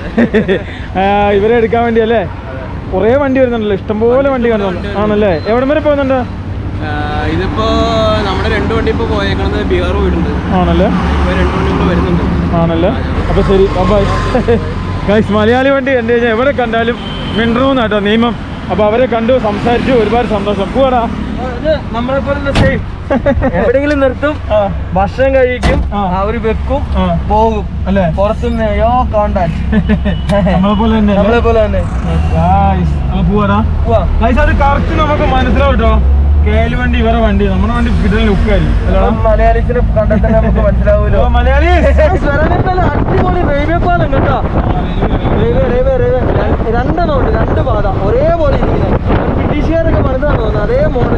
ആ, ഇവരെ എടുക്കാൻ വേണ്ടി അല്ലേ കുറേ വണ്ടി വരുന്നുണ്ടല്ലോ ഇഷ്ടംപോലെ വണ്ടി കാണുന്നുണ്ട് ആണല്ലേ എവിടം വരെ പോകുന്നുണ്ട് ആ, ഇതിപ്പോ നമ്മുടെ രണ്ട് വണ്ടി ഇപ്പൊ പോയേക്കണത് ബീഹാർ പോയിട്ടുണ്ട് ആണല്ലേ ഇപ്പൊ രണ്ട് വണ്ടി കൂടെ വരുന്നുണ്ട് ആണല്ലേ അപ്പൊ ശരി ബൈ ഗൈസ് മലയാളി വണ്ടി കണ്ടു കഴിഞ്ഞാൽ എവിടെ കണ്ടാലും മിണ്ടണമെന്നാട്ടോ നിയമം അപ്പൊ അവരെ കണ്ടു സംസാരിച്ചു ഒരുപാട് സന്തോഷം പോവാടാ ഇത് നമ്മളെ പോലെ സെയിം എവിടെയെങ്കിലും നിർത്തും ആ, ഭക്ഷണം കഴിക്കും ആ. അവര് വെക്കും ആ, പോകും അല്ലേ പുറത്തുനിന്ന് യോ കോണ്ടാക്ട് നമ്മളെ പോലെ തന്നെ നമ്മളെ പോലെ തന്നെ ഗായ്സ് അപ്പൊ പോവാടാ പോവാ ഗൈസ് അത് കറക്റ്റ് നമുക്ക് മനസ്സിലാവും കേട്ടോ കേല് വണ്ടി ഇവരെ വണ്ടി നമ്മുടെ വണ്ടി കിട്ടുന്ന ലുക്കായിരിക്കും അല്ലടാ മലയാളീസിനെ കണ്ടാൽ തന്നെ നമുക്ക് മനസ്സിലാവൂലോ ഓ, മലയാളി സ്വരണിപ്പല്ല അടിപൊളി റെയിൽവേ പാലം കേട്ടോ റെയിൽവേ റെയിൽവേ റെയിൽവേ ര- രണ്ടെണ്ണം ഉണ്ട് രണ്ട് പാത ഒരേപോലെ ഇരിക്കുന്നത് ബ്രിട്ടീഷുകാരൊക്കെ പണിതാണ് തോന്നുന്നത് അതേ മോഡൽ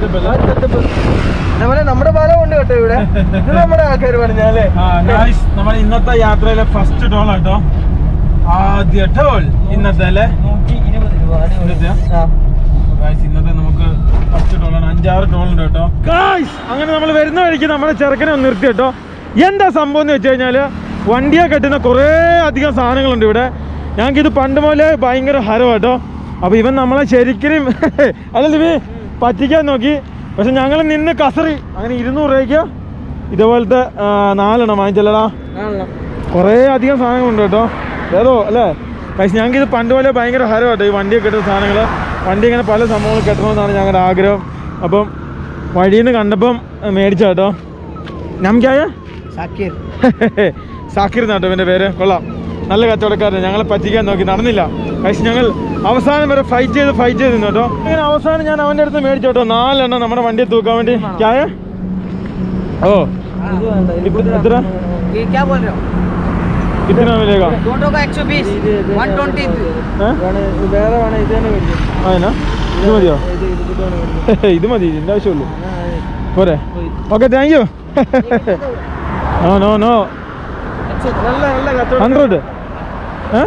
അതേപോലെ നമ്മുടെ പാലം ഉണ്ട് കേട്ടോ ഇവിടെ ഇത് നമ്മുടെ ആൾക്കാർ പണിഞ്ഞാലേ ആ ഗായ്സ് നമ്മുടെ ഇന്നത്തെ യാത്രയിലെ ഫസ്റ്റ് ടോൾ കേട്ടോ ആദ്യ ടോൾ ഇന്നത്തെ അല്ലേ നൂറ്റി ഇരുപത് രൂപ അടിപൊളി. ഇന്നത്തെയാ? ആ. ഗായ്സ് ഇന്നത്തെ നമുക്ക് ഫസ്റ്റ് ടോളാണ് അഞ്ചാറ് ടോൾ ഉണ്ട് കേട്ടോ ഗായ്സ് അങ്ങനെ നമ്മൾ വരുന്ന വഴിക്ക് നമ്മുടെ ചെറുക്കനെ ഒന്ന് നിർത്തി കേട്ടോ എന്താ സംഭവം എന്ന് വെച്ച് കഴിഞ്ഞാൽ വണ്ടിയെ കെട്ടുന്ന കുറേ അധികം സാധനങ്ങളുണ്ട് ഇവിടെ ഞങ്ങൾക്ക് ഇത് പണ്ട് മുതലേ ഭയങ്കര ഹരം കേട്ടോ അപ്പോൾ ഇവൻ നമ്മളെ ശരിക്കും അല്ലല്ല ഇവ പറ്റിക്കാൻ നോക്കി പക്ഷെ ഞങ്ങൾ നിന്ന് കസറി അങ്ങനെ ഇരുന്നൂറ് രൂപയ്ക്ക് ഇതുപോലത്തെ ആ, നാലെണ്ണം വാങ്ങിച്ചല്ലടാ ആണല്ലോ കുറേ അധികം സാധനങ്ങളുണ്ട് കേട്ടോ ഏതോ അല്ലേ പക്ഷേ ഞങ്ങൾക്ക് ഇത് പണ്ട് പോലെ ഭയങ്കര ഹരം കേട്ടോ ഈ വണ്ടിയൊക്കെ കെട്ടുന്ന സാധനങ്ങൾ വണ്ടി ഇങ്ങനെ പല സംഭവങ്ങൾ കെട്ടണമെന്നാണ് ഞങ്ങളുടെ ആഗ്രഹം അപ്പം വഴിയിൽ നിന്ന് കണ്ടപ്പം മേടിച്ച കേട്ടോ നമുക്കായ സാക്കിർ സാക്കിർ എന്നാട്ടോ ഇവൻ്റെ പേര് കൊള്ളാം നല്ല കച്ചവടക്കാരൻ ഞങ്ങളെ പറ്റിക്കാൻ നോക്കി നടന്നില്ല പക്ഷെ ഞങ്ങൾ അവസാനം വരെ ഫൈറ്റ് ചെയ്ത് ഫൈറ്റ് ചെയ്ത് നിന്നു കേട്ടോ ഇങ്ങനെ അവസാനം ഞാൻ അവൻ്റെ അടുത്ത് മേടിച്ചു കേട്ടോ നാലെണ്ണം നമ്മുടെ വണ്ടിയെ തൂക്കാൻ വേണ്ടി ചായ ഓ ഇത് വേണ്ട ഇപ്പൊ എത്ര ये क्या बोल रहे हो കിത്തന വിലേക്കാ दोनों का 120 120 ഏഹ് വേണേ ഇത് വേറെ വേണേ ഇത് തന്നെ മേടിക്കും അതിനാ ഇത് മതിയോ ഇത് ഇത് ഇത് വേണേ മേടിക്കും ഇത് മതി ഇതിൻ്റെ ആവശ്യമുള്ളൂ ആ, ആ, പോരെ okay thank you no no no നല്ല നല്ല കച്ചവടം ഹൺഡ്രഡ് ഏ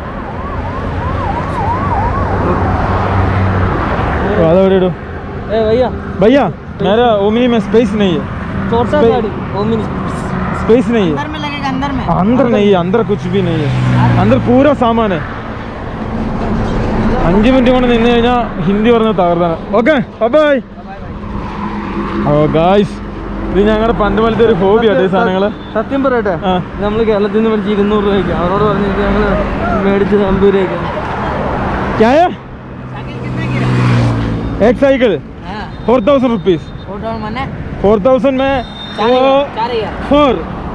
അതെവിടെ ഇടും ए भैया भैया मेरा ओमिनी में स्पेस नहीं है छोटा स्पे- गाड़ी ओमिनी स्पेस नहीं है अंदर में लगेगा अंदर में अंदर नहीं है अंदर कुछ भी नहीं है अंदर पूरा सामान है അഞ്ച് മിനിറ്റ് കൊണ്ട് നിന്ന് കഴിഞ്ഞാൽ ഹിന്ദി പറഞ്ഞ തകർന്നാണ് ഓക്കെ ബൈ ഓ ഗായ്സ് ഇത് ഞങ്ങളുടെ പണ്ട് പോലത്തെ ഒരു ഹോബിയാട്ടോ ഈ സാധനങ്ങള് സത്യം പറയട്ടെ ആ. നമ്മൾ കേരളത്തിൽ നിന്ന് മേടിച്ച് ഇരുന്നൂറ് രൂപയ്ക്ക് അവരോട് പറഞ്ഞിട്ട് ഞങ്ങൾ മേടിച്ച് അമ്പത് രൂപയ്ക്ക് क्या है साइकिल कितने की रहा? एक साइकिल हाँ फोर थाउजेंड रुपीज टोटल मने फोर थाउजेंड में चार वो हजार चार हजार फोर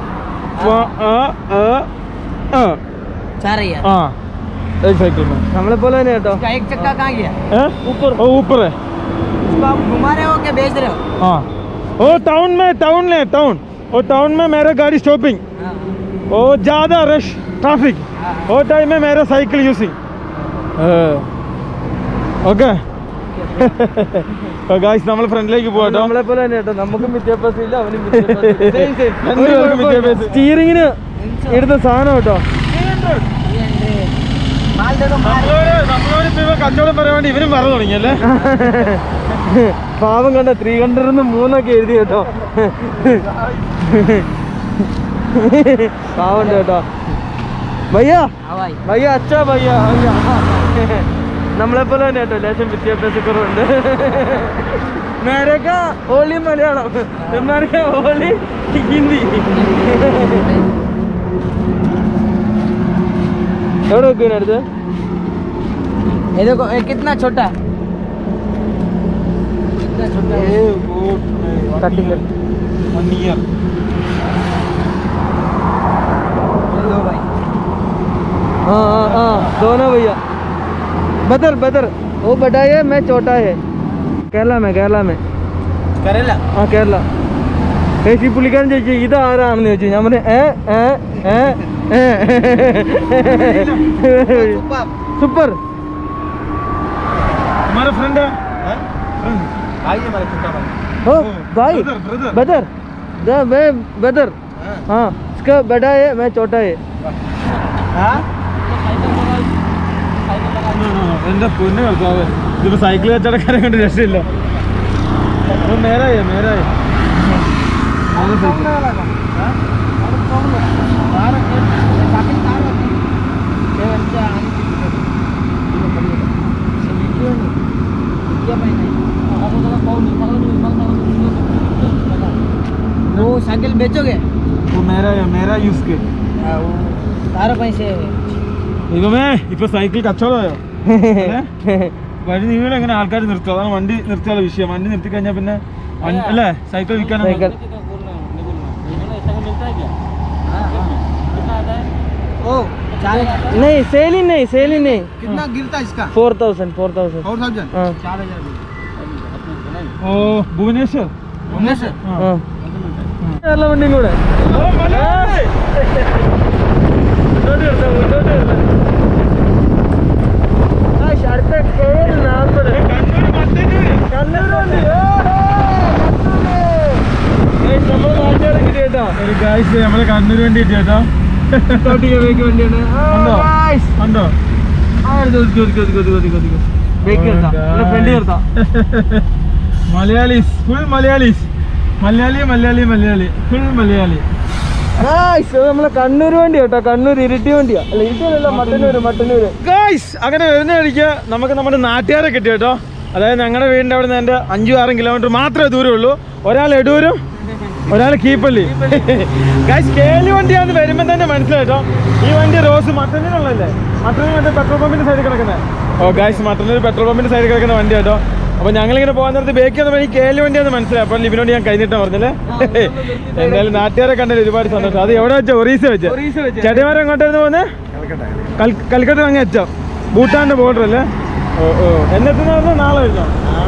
चार हजार हाँ एक साइकिल में നമ്മളെ പോലെ തന്നെ കേട്ടോ इसका एक चक्का कहाँ गया हैं? वो ऊपर है इसको आप घुमा रहे हो क्या बेच रहे हो हाँ वो टाउन में टाउन में टाउन वो टाउन में मेरा गाड़ी स्टॉपिंग हाँ वो ज़्यादा रश ट्रैफिक वो टाइम में मेरा साइकिल यूजिंग ഓക്കെ ഗായ്സ് നമ്മൾ ഫ്രണ്ടിലേക്ക് പോകട്ടോ നമ്മളെ പോലെ തന്നെ കേട്ടോ നമുക്കും വിദ്യാഭ്യാസം ഇല്ല അവനും രണ്ടുപേർക്കും വിദ്യാഭ്യാസം. സ്റ്റീറിങ്ങിന് ഇടുന്ന സാധനം കേട്ടോ माल दे दो माल കച്ചവടം പറയാൻ വേണ്ടി ഇവനും പറഞ്ഞു തുടങ്ങിയല്ലേ പാവം കണ്ട ത്രീ ഹൺഡ്രഡ് മൂന്നൊക്കെ എഴുതി കേട്ടോ പാവം കേട്ടോ ഭയ്യ हाँ भाई ഭയ്യ അച്ഛാ ഭയ്യ നമ്മളെ പോലെ തന്നെ കേട്ടോ ലേശം വിദ്യാഭ്യാസക്കുറവുണ്ട് മേരക്ക ഓളി മലയാളം ഇമ്മാരക്ക ഓളി ഹിന്ദി എവിടെ വെക്കും അടുത്ത് ये देखो ये कितना छोटा है कितना छोटा है കട്ടിങ് ये लो भाई हाँ हाँ हाँ दोनों भैया बदर बदर वो बड़ा है मैं छोटा है കേരള में കേരള में करेला ആ കേരള ചേച്ചി പുള്ളിക്കാരൻ ചോദിച്ചു ഇത് ആരാണെന്ന് ചോദിച്ചു ഞാൻ പറഞ്ഞു ഏ ഏ ഏ ഏ സൂപ്പർ हमारा फ्रेंड है ओ भाई Brother, brother. बदर द मैं बदर हाँ इसका बड़ा है मैं छोटा है എന്റെ പൊന്ന് കർത്താവ് ഇതിപ്പോ സൈക്കിൾ കച്ചവടക്കാരെ കൊണ്ട് രക്ഷയില്ല അപ്പൊ മേരായി മേരായി മൂന്ന് സൈക്കിൾ वो साइकिल बेचोगे वो मेरा है मेरा यूज के तारो पैसे ദൈവമേ ഇപ്പൊ സൈക്കിൾ കച്ചവടമായോ വഴി നീളം എങ്ങനെ ആൾക്കാർ നിർത്തും അതാണ് വണ്ടി നിർത്തിയുള്ള വിഷയം വണ്ടി നിർത്തി കഴിഞ്ഞാൽ പിന്നെ വണ്ടി- അല്ലേ സൈക്കിൾ വിൽക്കാൻ साइकिल ओ चार हजार नहीं सेल ही नहीं सेल ही नहीं कितना गिरता है इसका four thousand four thousand four thousand हाँ चार हजार ഓ ഭുവനേശ്വർ भुवनेश्वर हाँ കേരള വണ്ടിയും കൂടെ മുന്നോട്ട് കിടത്താം മുന്നോട്ട് കിടത്താം അടുത്ത കേറി നാൽപ്പത് കണ്ണൂർ വണ്ടി നമ്മൾ നാട്ടുകാരെ കിട്ടിയേട്ടാ ഒരു ഗായ്സ് നമ്മളെ കണ്ണൂർ വേണ്ടി കേട്ടോ ബേക്ക് വണ്ടിയാണ് ഉണ്ടോ? ഉണ്ടോ ബേക്ക് നിർത്താം ഫ്രണ്ട് നിർത്താം Malayalis full Malayalis Malayali Malayali Malayali full Malayali Guys, ഇത് നമ്മളെ കണ്ണൂർ വണ്ടി കേട്ടോ കണ്ണൂർ ഇരിട്ടി വണ്ടിയാ അല്ല ഇരിട്ടിയല്ല മട്ടന്നൂര് മട്ടന്നൂര് ഗായ്സ് അങ്ങനെ വരുന്ന വഴിക്ക് നമുക്ക് നമ്മുടെ നാട്ടുകാരെ കിട്ടി കേട്ടോ അതായത് ഞങ്ങളുടെ വീടിൻ്റെ അവിടെ നിന്ന് എൻ്റെ അഞ്ചും ആറും കിലോമീറ്റർ മാത്രമേ ദൂരമുള്ളൂ ഒരാൾ എടൂരും ഒരാൾ കീപ്പള്ളി ഗായ്സ് കേലി വണ്ടിയാന്ന് വരുമ്പോൾ തന്നെ മനസ്സിലായിട്ടോ ഈ വണ്ടി റോസ് മട്ടന്നൂരുള്ളല്ലേ മട്ടന്നൂർ മറ്റേ പെട്രോൾ പമ്പിൻ്റെ സൈഡിൽ കിടക്കുന്നത് ഓ ഗായ്സ് മട്ടന്നൂർ പെട്രോൾ പമ്പിൻ്റെ സൈഡിൽ കിടക്കുന്ന വണ്ടി കേട്ടോ അപ്പോൾ ഞങ്ങളിങ്ങനെ പോകുന്ന നേരത്ത് ബേക്ക് ചെയ്യുന്ന ഈ കേലി വണ്ടിയാന്ന് മനസ്സിലായി അപ്പോൾ ലിബിനോട് ഞാൻ കഴിഞ്ഞിട്ടാ പറഞ്ഞല്ലേ എന്തായാലും നാട്ടുകാരെ കണ്ടതിൽ ഒരുപാട് സന്തോഷം അത് എവിടെ വെച്ചാ ഒറീസ വെച്ച് ഒറീസ വെച്ച്. ചേട്ടന്മാരെ എങ്ങോട്ടായിരുന്നു പോകുന്നത് കൽ- കൽക്കട്ട അങ്ങ് എത്താം ഭൂട്ടാന്റെ ബോർഡർ അല്ലേ ഓ ഓ എന്നെത്തുന്ന പറഞ്ഞാൽ നാളെ വരുന്നോ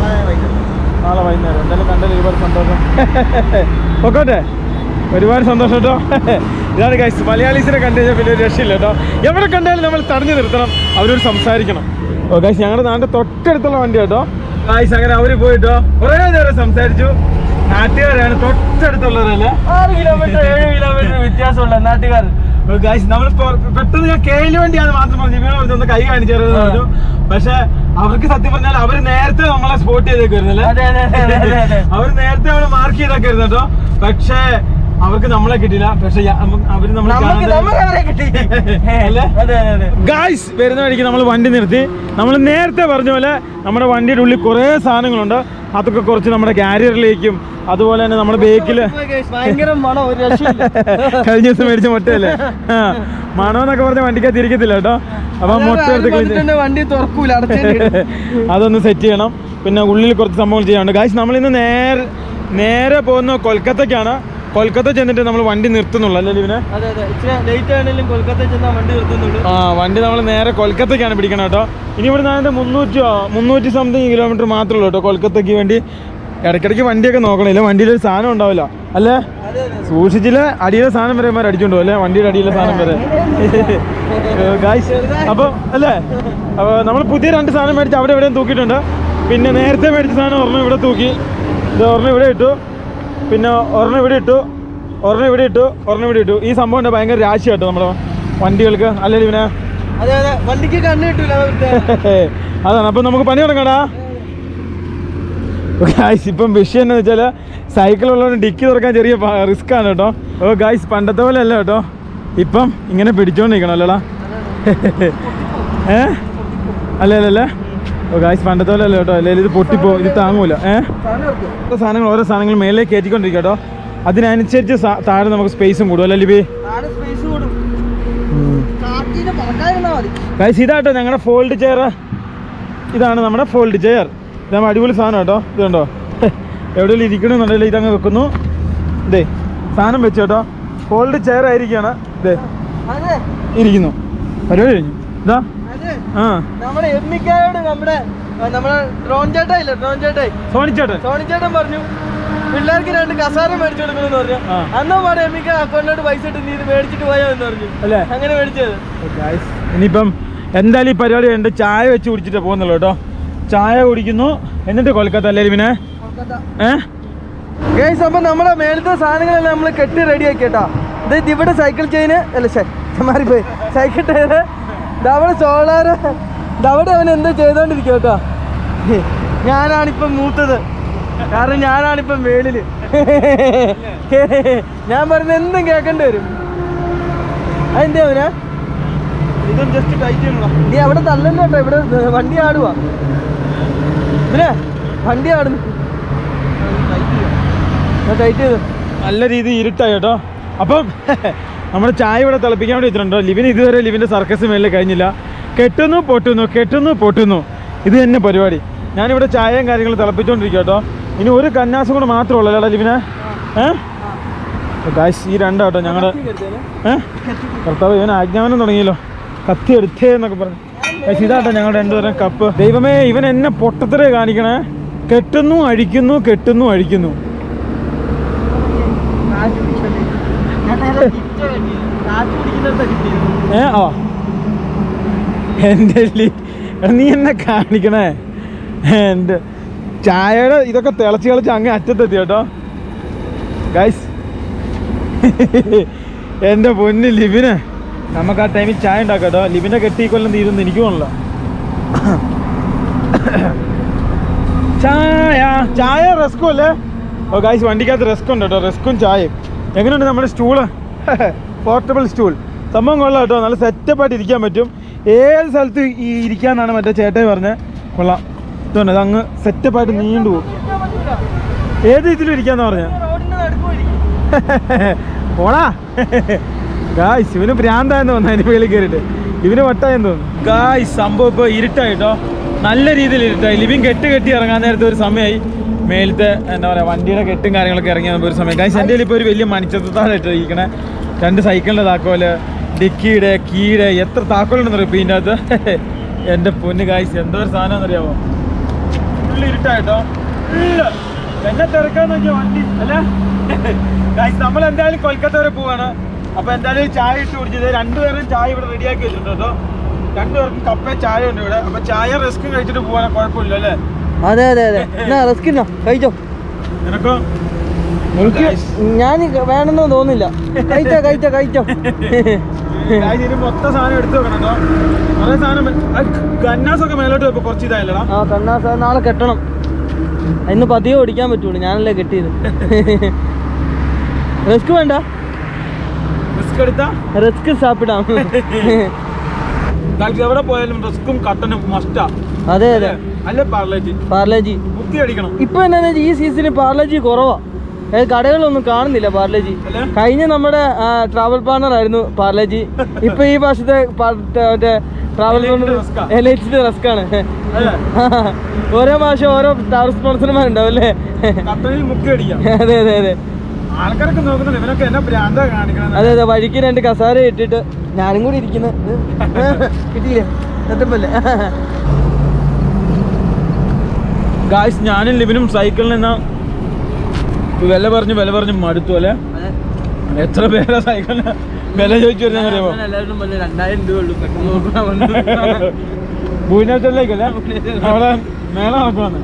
നാളെ വൈകുന്നേരം എന്തായാലും കണ്ടതിൽ ഒരുപാട് സന്തോഷം പൊക്കോട്ടെ ഒരുപാട് സന്തോഷം കേട്ടോ ഇതാണ് ഗൈസ് മലയാളീസിനെ കണ്ടു കഴിഞ്ഞാൽ പിന്നെ ഒരു രക്ഷയില്ല കേട്ടോ എവിടെ കണ്ടാലും നമ്മൾ തടഞ്ഞു നിർത്തണം അവരോട് സംസാരിക്കണം ഓ ഗൈസ് ഞങ്ങളുടെ നാട്ടിൽ തൊട്ടടുത്തുള്ള വണ്ടി കേട്ടോ ഗൈസ് അങ്ങനെ അവര് പോയിട്ടോ കുറേ നേരം സംസാരിച്ചു നാട്ടുകാരാണ് തൊട്ടടുത്തുള്ളവരല്ലേ ആറ് കിലോമീറ്റർ ഏഴ് കിലോമീറ്റർ വ്യത്യാസമുള്ള നാട്ടുകാർ ഗൈസ് നമ്മൾ പെട്ടെന്ന് ഞാൻ കേലി വണ്ടിയാണ് മാത്രം പറഞ്ഞു ഇവനെ ഒന്ന് കൈ കാണിച്ചു പറഞ്ഞു പക്ഷെ അവർക്ക് സത്യം പറഞ്ഞാൽ അവര് നേരത്തെ നമ്മളെ സ്പോട്ട് ചെയ്തേക്കുവായിരുന്നല്ലേ അതെ അതെ അതെ അതെ അതെ അവര് നേരത്തെ അവളെ മാർക്ക് ചെയ്തേക്കായിരുന്നു കേട്ടോ പക്ഷേ അവർക്ക് നമ്മളെ കിട്ടിയില്ല പക്ഷെ യ- നമ്മ- അവര് നമുക്ക് നമ്മൾ നമുക്ക് അവരെ കിട്ടി അല്ലേ? അതെ അതെ അതെ ഗായ്സ് വരുന്ന വഴിക്ക് നമ്മൾ വണ്ടി നിർത്തി നമ്മൾ നേരത്തെ പറഞ്ഞ പോലെ നമ്മുടെ വണ്ടിയുടെ ഉള്ളിൽ കുറേ സാധനങ്ങളുണ്ട് അതൊക്കെ കുറച്ച് നമ്മുടെ കാരിയറിലേക്കും അതുപോലെ തന്നെ നമ്മുടെ ബേക്കിൽ ഭയങ്കര മണം ഒരു രക്ഷയില്ല കഴിഞ്ഞ ദിവസം മേടിച്ച മുട്ടയല്ലേ ആ മണമെന്നൊക്കെ പറഞ്ഞ വണ്ടിക്കകത്ത് ഇരിക്കത്തില്ല കേട്ടോ അപ്പൊ മുട്ട എടുത്ത് ആരും clean വന്നിട്ട് എന്നെ വണ്ടി തുറക്കൂല അടച്ചേണ്ടി ചെയ്യ്. അതൊന്ന് സെറ്റ് ചെയ്യണം പിന്നെ ഉള്ളിൽ കുറച്ച് സംഭവങ്ങൾ ചെയ്യാനുണ്ട് ഗായ്സ് നമ്മൾ ഇന്ന് നേരെ നേരെ പോകുന്ന കൊൽക്കത്തയ്ക്കാണ് കൊൽക്കത്ത ചെന്നിട്ട് നമ്മൾ വണ്ടി നിർത്തുന്നുള്ളൂ അല്ലേ ലിവിനെ അതെ അതെ ഇച്ചിരി ലേറ്റ് ആണെങ്കിലും കൊൽക്കത്ത ചെന്നാ വണ്ടി നിർത്തുന്നുള്ളൂ ആ വണ്ടി നമ്മൾ നേരെ കൊൽക്കത്തയ്ക്കാണ് പിടിക്കണം കേട്ടോ ഇനി ഇവിടെ നിന്ന് മുന്നൂറ്റി മുന്നൂറ്റി സംതിങ് കിലോമീറ്റർ മാത്രമേ ഉള്ളൂ കേട്ടോ കൊൽക്കത്തയ്ക്ക് വേണ്ടി ഇടയ്ക്കിടയ്ക്ക് വണ്ടിയൊക്കെ നോക്കണില്ല വണ്ടിയിൽ ഒരു സാധനം ഉണ്ടാവില്ല അല്ലേ അതെ അതെ സൂക്ഷിച്ചില്ല അടിയിലെ സാധനം വരെ മാർ അടിച്ചോണ്ടോ അല്ലേ വണ്ടിയുടെ അടിയിലെ സാധനം വരെ ഗായ്സ് അപ്പോൾ അല്ലേ അപ്പോൾ നമ്മൾ പുതിയ രണ്ട് സാധനം മേടിച്ച് അവിടെ എവിടെയും തൂക്കിയിട്ടുണ്ട് പിന്നെ നേരത്തെ മേടിച്ച സാധനം ഒരെണ്ണം ഇവിടെ തൂക്കി ഇത് ഒരെണ്ണം ഇവിടെ ഇട്ടു പിന്നെ ഒരെണ്ണം ഇവിടെ ഇട്ടു ഒരെണ്ണം ഇവിടെ ഇട്ടു ഒരെണ്ണം ഇവിടെ ഇട്ടു ഈ സംഭവം ഉണ്ട് ഭയങ്കര രാശി കേട്ടോ നമ്മുടെ വണ്ടികൾക്ക് അല്ലേ ഇവനെ അതെ അതെ വണ്ടിക്ക് കണ്ണ് കിട്ടൂല അവിടുത്തെ അതാണ് അപ്പം നമുക്ക് പണി തുടങ്ങടാ ഗായ്സ് ഇപ്പം വിഷയം എന്ന് വെച്ചാൽ സൈക്കിൾ ഉള്ളതുകൊണ്ട് ഡിക്കി തുറക്കാൻ ചെറിയ റിസ്ക് ആണ് കേട്ടോ ഓ ഗായ്സ് പണ്ടത്തെ പോലെ അല്ല കേട്ടോ ഇപ്പം ഇങ്ങനെ പിടിച്ചോണ്ടിരിക്കണം അല്ലടാ ഏ അല്ല അല്ല അല്ലേ ഓ ഗായ്സ് പണ്ടത്തെ പോലെ അല്ല കേട്ടോ അല്ലെങ്കിൽ ഇത് പൊട്ടിപ്പോ ഇത് താങ്ങൂല ഏ ഓരോ സാധനങ്ങൾ ഓരോ സാധനങ്ങൾ മേലേക്ക് കയറ്റിക്കൊണ്ടിരിക്കുക കേട്ടോ അതിനനുസരിച്ച് സാ- താഴെ നമുക്ക് സ്പേസും കൂടും അല്ലേ ലിബി ആടെ സ്പേസ് കൂടും കാറ്റിന് പറക്കാതിരുന്നാ മതി ഗൈസ് ഇതാട്ടോ ഞങ്ങളുടെ ഫോൾഡ് ചെയർ ഇതാണ് നമ്മുടെ ഫോൾഡ് ചെയർ ഇത് നമ്മൾ അടിപൊളി സാധനം കേട്ടോ ഇത് കണ്ടോ എവിടെയെങ്കിലും ഇരിക്കണമെന്നുണ്ടെങ്കിൽ ഇതങ്ങ് വെക്കുന്നു ഇതേ സാധനം വെച്ച് കേട്ടോ ഫോൾഡ് ചെയർ ആയിരിക്കുകയാണ് ഇതേ അതെ ഇരിക്കുന്നു പരിപാടി കഴിഞ്ഞു ഇതാ അതെ ആ നമ്മുടെ എമ്മിക്കാരോട് നമ്മുടെ ആ, നമ്മുടെ ഡ്രോൺ ചേട്ടാ ഇല്ല ഡ്രോൺ ചേട്ടായി സോണിച്ചേട്ടൻ സോണി ചേട്ടൻ പറഞ്ഞു പിള്ളേർക്ക് രണ്ട് കസാര മേടിച്ചു കൊടുക്കണമെന്ന് പറഞ്ഞു ആ. അന്നും പാടെ എമ്മിക്ക അക്കൗണ്ടിലോട്ട് പൈസ ഇട്ട് നീ ഇത് മേടിച്ചിട്ട് പോയാ എന്ന് പറഞ്ഞു അല്ലേ അങ്ങനെ മേടിച്ചത് ഗൈസ് ഇനിയിപ്പം എന്തായാലും ഈ പരിപാടി ഉണ്ട് ചായ വെച്ച് കുടിച്ചിട്ടേ പോകുന്നുള്ളൂ കേട്ടോ ചായ കുടിക്കുന്നു എന്നിട്ട് കൊൽക്കത്ത അല്ലേ പിന്നെ ഏ ഗൈസ് അപ്പൊ നമ്മുടെ മേലത്തെ സാധനങ്ങളെല്ലാം നമ്മൾ കെട്ടി റെഡിയാക്കി കേട്ടോ ഇത് ഇവിടെ സൈക്കിൾ ചെയിന് അല്ല ശേ മാറിപ്പോയി സൈക്കിൾ ടയറ് ഇതവിടെ സോളാർ ഇതവിടെ അവൻ എന്താ ചെയ്തോണ്ടിരിക്കും കേട്ടോ ഞാനാണിപ്പം മൂത്തത് കാരണം ഞാനാണിപ്പം മേളില് ഞാൻ പറഞ്ഞ എന്തും കേൾക്കേണ്ടി വരും അതെന്താ അവനാ ഇതും ജസ്റ്റ് ടൈറ്റ് ചെയ്യണോ നീ അവിടെ തല്ലല്ലോ കേട്ടോ ഇവിടെ വണ്ടി ആടുവാ പിന്നെ വണ്ടി ആടുന്നു ഞാൻ ടൈറ്റ് ചെയ്തു നല്ല രീതിയിൽ ഇരുട്ടായി കേട്ടോ അപ്പം നമ്മൾ ചായ ഇവിടെ തിളപ്പിക്കാൻ വേണ്ടി വെച്ചിട്ടുണ്ടോ ലിവിന് ഇതുവരെ ലിവിൻ്റെ സർക്കസ് മേളിൽ കഴിഞ്ഞില്ല കെട്ടുന്നു പൊട്ടുന്നു കെട്ടുന്നു പൊട്ടുന്നു ഇത് തന്നെ പരിപാടി ഞാനിവിടെ ചായയും കാര്യങ്ങളും തിളപ്പിച്ചുകൊണ്ടിരിക്കുക കേട്ടോ ഇനി ഒരു കന്നാസും കൂടെ മാത്രമേ ഉള്ളൂ അല്ലേടാ ലിവിനെ ഏഹ് ഗായ്സ് ഈ രണ്ടാ കേട്ടോ ഞങ്ങളുടെ ഏഹ് ഭർത്താവ് ഇവൻ ആജ്ഞാപനം തുടങ്ങിയല്ലോ കത്തി എടുത്തേ എന്നൊക്കെ പറഞ്ഞു ഗായ്സ് ഇതാട്ടോ ഞങ്ങളുടെ രണ്ടുപേരും കപ്പ് ദൈവമേ ഇവൻ എന്നെ പൊട്ടത്തരേ കാണിക്കണേ കെട്ടുന്നു അഴിക്കുന്നു കെട്ടുന്നു അഴിക്കുന്നു ഏ ആ എൻ്റെ ലി- എടാ, നീ എന്നെ കാണിക്കണേ എൻ്റെ ചായയുടെ ഇതൊക്കെ തിളച്ച് കളിച്ച് അങ്ങ് അറ്റത്തെത്തി കേട്ടോ ഗൈസ് എൻ്റെ പൊന്ന് ലിബിന് നമുക്ക് ആ ടൈമിൽ ചായ ഉണ്ടാക്കാം കേട്ടോ ലിബിനെ കെട്ടി കൊല്ലം തീരുന്നു എനിക്ക് പോകണല്ലോ ചായ ചായ റസ്കും അല്ലേ ഓ ഗായ്സ് വണ്ടിക്കകത്ത് റസ്ക് ഉണ്ട് കേട്ടോ റസ്കും ചായയും എങ്ങനെയുണ്ട് നമ്മുടെ സ്റ്റൂള് പോർട്ടബിൾ സ്റ്റൂൾ സംഭവം കൊള്ളാം കേട്ടോ നല്ല സെറ്റപ്പായിട്ട് ഇരിക്കാൻ പറ്റും ഏത് സ്ഥലത്ത് ഈ ഇരിക്കാന്നാണ് മറ്റേ ചേട്ടായി പറഞ്ഞത് കൊള്ളാം ഇതുണ്ട് അത് അങ്ങ് സെറ്റപ്പായിട്ട് നീണ്ടു പോകും ഏത് ഇതിലും ഇരിക്കാന്നാ പറഞ്ഞത് റോഡിന്റെ നടുക്ക് പോയിരിക്കും പോടാ ഗായ്സ് ഇവന് ഭ്രാന്തായെന്ന് തോന്നുന്നു അതിന് മേളിൽ കയറിയിട്ട് ഇവന് വട്ടായെന്ന് തോന്നുന്നു ഗായ്സ് സംഭവം ഇപ്പോൾ ഇരുട്ടായിട്ടോ നല്ല രീതിയിൽ ഇരുട്ടായി ലിവിങ് കെട്ട് കെട്ടി ഇറങ്ങാൻ നേരത്തെ ഒരു സമയമായി മേലത്തെ എന്താ പറയുക വണ്ടിയുടെ കെട്ടും കാര്യങ്ങളൊക്കെ ഇറങ്ങി വന്നപ്പോൾ ഒരു സമയം ഗായ്സ് എൻ്റെ കയ്യിൽ ഇപ്പോൾ ഒരു വലിയ മണിച്ചത്തായിട്ട് ഇരിക്കണേ രണ്ട് സൈക്കിളിൻ്റെ താക്കോല് ഡിക്കിയുടെ കീയുടെ എത്ര താക്കോലുണ്ടെന്ന് അറിയാം ഇതിൻ്റെ അകത്ത് എൻ്റെ പൊന്ന് ഗായ്സ് എന്തോ ഒരു സാധനം എന്നറിയാമോ ഫുള്ള് ഇരുട്ടായിട്ടോ ഫുള്ള് എന്നെ തിരക്കാൻ നോക്കിയ വണ്ടി അല്ല ഗൈസ് നമ്മൾ എന്തായാലും കൊൽക്കത്ത വരെ പോവാണ് അപ്പൊ എന്തായാലും ചായ ഇട്ട് കുടിച്ചത് രണ്ടുപേരും ചായ ഇവിടെ റെഡിയാക്കി വെച്ചിട്ടുണ്ട് കേട്ടോ രണ്ടുപേർക്കും കപ്പ ചായ ഉണ്ട് ഇവിടെ അപ്പൊ ചായ റിസ്ക് കഴിച്ചിട്ട് പോവാൻ കുഴപ്പമില്ല അല്ലേ അതെ അതെ അതെ എന്നാ റിസ്ക് ഇന്നാ കഴിച്ചോ നിനക്കോ എനിക്ക് ഞാൻ വേണമെന്ന് തോന്നില്ല കഴിച്ചോ കഴിച്ചോ കഴിച്ചോ ഗൈസ് ഇതിന് മൊത്തം സാധനം എടുത്തു വെക്കണം കേട്ടോ കുറേ സാധനം ഗന്നാസൊക്കെ മേലോട്ട് പോയപ്പോ കുറച്ച് ഇതായില്ലടാ ആ കണ്ണാസ നാളെ കെട്ടണം ഇന്ന് പതിയെ ഓടിക്കാൻ പറ്റുള്ളൂ ഞാനല്ലേ കെട്ടിയത് റിസ്ക് വേണ്ട റിസ്ക് എടുത്താ റിസ്ക് സാപ്പിടാം ഗൈസ് എവിടെ പോയാലും റിസ്ക്കും കട്ടനും മസ്റ്റാ അതെ അതെ അല്ലേ പാർലേജി പാർലേജി ബുദ്ധി അടിക്കണം ഇപ്പൊ എന്താ ഈ സീസണിൽ പാർലേജി കുറവാ ഏ, കടകളൊന്നും കാണുന്നില്ല പാർലേജി അല്ലേ? കഴിഞ്ഞ നമ്മുടെ ട്രാവൽ പാർട്ണർ ആയിരുന്നു പാർലേജി ഇപ്പൊ ഈ വർഷത്തെ പാ- ത- മറ്റേ ട്രാവൽ Elite Rusk ആ. എലൈറ്റിന്റെ റസ്ക് ആണ് അല്ലേ ഓരോ മാസം ഓരോ സ്റ്റാർ സ്പോൺസർമാരുണ്ടാവും അല്ലേ കട്ടനിൽ മുക്കി അടിക്കാം അതെ അതെ അതെ ആൾക്കാരൊക്കെ നോക്കുന്നുണ്ട് ഇവനൊക്കെ എന്നെ ഭ്രാന്താ കാണിക്കണം അതെ അതെ വഴിക്ക് രണ്ട് കസാര ഇട്ടിട്ട് ഞാനും കൂടി ഇരിക്കുന്നു കിട്ടിയില്ലേ സെറ്റപ്പല്ലേ ഗായ്സ് ഞാനും ലിബിനും സൈക്കിളിൽ നിന്ന് വില പറഞ്ഞ് വില പറഞ്ഞ് മടുത്തു അല്ലേ എത്ര പേരാ സൈക്കിളിന് വില ചോദിച്ചു വരുന്ന അറിയാമോ എല്ലാവരും പറഞ്ഞ രണ്ടായിരം രൂപ ഉള്ളൂ പെട്ടെന്ന് ഭൂവിനേറ്ററിലേക്കല്ലേ അവിടെ മേള നടക്കുവാന്ന്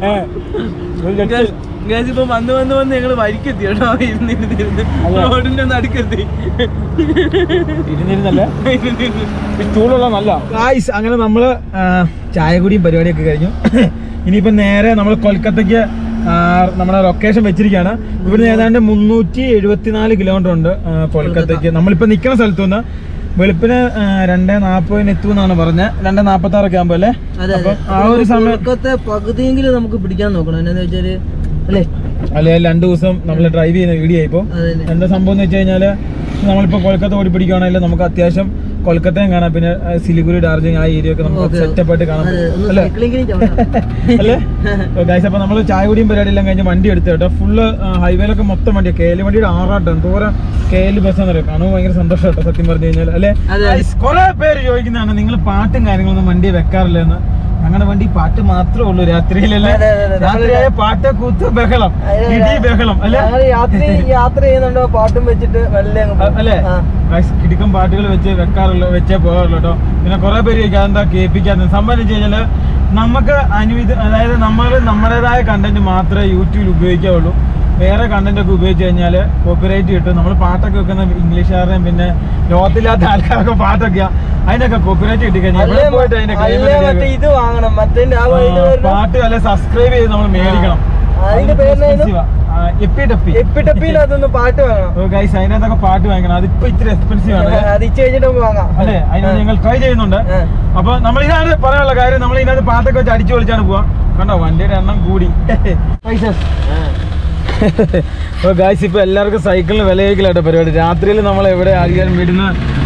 ഒരു ലക്ഷം- ഇപ്പൊ വന്ന് വന്ന് വന്ന് ഞങ്ങള് വരിക്കെത്തി കേട്ടോ ഇരുന്ന് ഇരുന്ന് ഇരുന്ന് അതെ. റോഡിന്റെ നടുക്കെത്തി ഇരുന്നിരുന്നല്ലേ ഈ സ്റ്റൂളുള്ള നല്ല ഗായ്സ് അങ്ങനെ നമ്മള് ആ, ചായ കുടിയും പരിപാടിയൊക്കെ കഴിഞ്ഞു ഇനിയിപ്പോ നേരെ നമ്മൾ കൊൽക്കത്തയ്ക്ക് ആ, നമ്മുടെ ലൊക്കേഷൻ വെച്ചിരിക്കുകയാണ് ഇവിടുന്ന് ഏതാണ്ട് മുന്നൂറ്റി എഴുപത്തിനാല് കിലോമീറ്റർ ഉണ്ട് ആ, കൊൽക്കത്തയ്ക്ക് നമ്മളിപ്പോ നിൽക്കുന്ന സ്ഥലത്തു നിന്ന് വെളുപ്പിന് ആ, രണ്ടേ നാൽപ്പതിന് എത്തും എന്നാണ് പറഞ്ഞത് രണ്ടേ നാൽപ്പത്തി ആറൊക്കെ ആകുമ്പോൾ അല്ലേ അതെ അപ്പൊ ആ ഒരു സമയം കൊൽക്കത്തെ പകുതിയെങ്കിലും നമുക്ക് പിടിക്കാൻ നോക്കണം എന്നാന്ന് വെച്ചാല് അല്ലേ അല്ലെ രണ്ടു ദിവസം നമ്മൾ ഡ്രൈവ് ചെയ്യുന്ന വീഡിയോ ആയിപ്പോ അതെ എന്താ സംഭവം എന്ന് വെച്ച് കഴിഞ്ഞാല് നമ്മളിപ്പോ കൊൽക്കത്ത ഓടി പിടിക്കുകയാണെങ്കിൽ നമുക്ക് അത്യാവശ്യം കൊൽക്കത്തയും കാണാം പിന്നെ ആ, സിലിഗുരി ഡാർജിലിംഗ് ആ ഏരിയ ഒക്കെ നമുക്ക് Okay. സെറ്റപ്പ് ആയിട്ട് കാണാൻ അതെ പറ്റും ഒന്ന് അല്ലേ സൈക്ലിങ്ങിന് ചവിട്ടാം. അല്ലേ ഗൈസ് അപ്പൊ നമ്മൾ ചായ കുടിയും പരിപാടി എല്ലാം കഴിഞ്ഞ് വണ്ടി എടുത്തു കേട്ടോ ഫുള്ള് ഹൈവേയിലൊക്കെ മൊത്തം വണ്ടി കെ എൽ വണ്ടിയുടെ ആറാട്ടം തോരം കെ എൽ ബസ് എന്നറിയാം കാണുമ്പോൾ ഭയങ്കര സന്തോഷം കേട്ടോ സത്യം പറഞ്ഞു കഴിഞ്ഞാൽ അല്ലേ അതെ. Guys, കുറെ പേര് ചോദിക്കുന്നതാണ് നിങ്ങൾ പാട്ടും കാര്യങ്ങളൊന്നും വണ്ടി വെക്കാറില്ല എന്ന് ഞങ്ങളുടെ വണ്ടി പാട്ട് മാത്രമേ ഉള്ളൂ രാത്രിയിലല്ലേ അതെ, അതെ, അതെ. രാത്രിയായ പാട്ട് കൂത്ത് ബഹളം അതെ, അതെ. ഇടി ബഹളം അല്ലേ ഞങ്ങള് യാത്ര യാത്ര ചെയ്യുന്നുണ്ടോ പാട്ടും വെച്ചിട്ട് വെള്ളം അങ്ങ് പോകും. അല്ലേ ആ. ഗൈസ് കിടുക്കം പാട്ടുകൾ വെച്ച് വെക്കാറുള്ളൂ വെച്ചേ പോകാറുള്ളൂ കേട്ടോ പിന്നെ കുറെ പേര് ചോദിക്കും അതെന്താ കേൾപ്പിക്കാത്ത സംഭവം എന്ന് വെച്ച് കഴിഞ്ഞാല് നമുക്ക് അനുവിധ അതായത് നമ്മൾ നമ്മുടേതായ കണ്ടന്റ് മാത്രമേ യൂട്യൂബിൽ ഉപയോഗിക്കാവുള്ളൂ വേറെ കണ്ടന്റ് ഒക്കെ ഉപയോഗിച്ച് കഴിഞ്ഞാൽ കോപ്പിറൈറ്റ് കിട്ടും നമ്മൾ പാട്ടൊക്കെ വെക്കുന്ന ഇംഗ്ലീഷുകാരുടെയും പിന്നെ ലോകത്തില്ലാത്ത ആൾക്കാരൊക്കെ പാട്ടൊക്കെയാ അതിനൊക്കെ കോപ്പിറൈറ്റ് കിട്ടി കഴിഞ്ഞാൽ അല്ലേ എവിടെ പോയിട്ട് അതിന്റെ claim അല്ലേ ready മറ്റേ ആക്കും? ഇത് വാങ്ങണം മറ്റേ ആ ആ, വഴിയിൽ വരുന്ന പാട്ട് അല്ലെ സബ്സ്ക്രൈബ് ചെയ്ത് നമ്മൾ മേടിക്കണം അതിന്റെ പേരെന്നായിരുന്നു? എപ്പി ടപ്പി എപ്പിട്ടപ്പിനകത്തൊന്ന് പാട്ട് വാങ്ങണം ഗൈസ് അതിനകത്തൊക്കെ പാട്ട് വാങ്ങിക്കണം അതിപ്പോ ഇത്തിരി എക്സ്പെൻസീവ് ആണ് അത് ഇച്ച് കഴിഞ്ഞിട്ട് നമുക്ക് വാങ്ങാം അല്ലേ അതിന് ഞങ്ങൾ ട്രൈ ചെയ്യുന്നുണ്ട് ആ. അപ്പൊ നമ്മൾ ഇതാണ് പറയാനുള്ള കാര്യം നമ്മൾ ഇതിനകത്ത് പാട്ടൊക്കെ വെച്ച് അടിച്ചു പൊളിച്ചാണ് പോവാ കണ്ടോ വണ്ടിയുടെ എണ്ണം കൂടി പൈസ അപ്പൊ ഗായ്സ് ഇപ്പൊ എല്ലാവർക്കും സൈക്കിളിന് വില ചോദിക്കലാട്ടോ പരിപാടി രാത്രിയിൽ നമ്മൾ എവിടെ ആദ്യം വീടിന്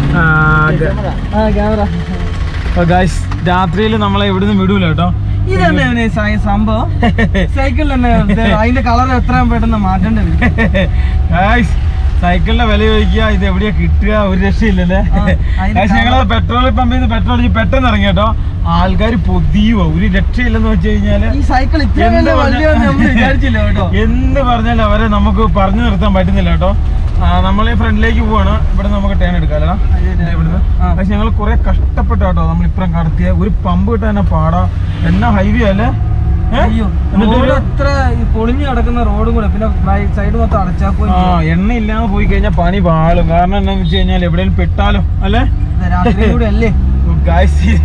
ആ ക്യാമറ ഗായ്സ് രാത്രിയിൽ നമ്മളെ ഇവിടുന്ന് വിടൂല കേട്ടോ ഇതെന്നെ സംഭവം സൈക്കിൾ തന്നെ അതിന്റെ കളർ എത്രയും പെട്ടെന്ന് മാറ്റേണ്ടത് ഗായ്സ് സൈക്കിളിന്റെ വില ചോദിക്കുക ഇത് എവിടെയാ കിട്ടുക ഒരു രക്ഷയില്ലല്ലേ ആ, അതിന്റെ ഗായ്സ് ഞങ്ങള് പെട്രോൾ പമ്പിൽ നിന്ന് പെട്രോൾ അടിച്ച് പെട്ടെന്ന് ഇറങ്ങി കേട്ടോ ആൾക്കാർ പൊതിയുവോ ഒരു രക്ഷയില്ലെന്ന് വെച്ച് കഴിഞ്ഞാല് ഈ സൈക്കിൾ ഇത്ര എന്ത് വലിയ പറഞ്ഞ- വണ്ടിയാണെന്ന് നമ്മൾ വിചാരിച്ചില്ല കേട്ടോ എന്ത് പറഞ്ഞാലും അവരെ നമുക്ക് പറഞ്ഞു നിർത്താൻ പറ്റുന്നില്ല കേട്ടോ നമ്മൾ ഈ ഫ്രണ്ടിലേക്ക് പോവാണ് ഇവിടെ നമുക്ക് ടേൺ എടുക്കാം അല്ലടാ ഇവിടുന്ന് ആ. പക്ഷെ ഞങ്ങൾ കുറെ കഷ്ടപ്പെട്ടു കേട്ടോ നമ്മൾ ഇപ്പുറം കടത്തിയ ഒരു പമ്പ് കിട്ടാൻ തന്നെ പാടാ എന്നാ ഹൈവേ അല്ലേ ഏ? അയ്യോ എന്നിട്ട് റോഡ് അത്ര ഈ പൊളിഞ്ഞു കിടക്കുന്ന റോഡും കൂടെ പിന്നെ സൈഡ് മൊത്തം അടച്ചാപ്പോ ആ എണ്ണ ഇല്ലാതെ പോയി കഴിഞ്ഞാൽ പണി പാളും കാരണം എന്താണെന്ന് വെച്ച് കഴിഞ്ഞാൽ എവിടെയെങ്കിലും പെട്ടാലോ അല്ലേ രാത്രി കൂടെ അല്ലേ ഗായ്സ്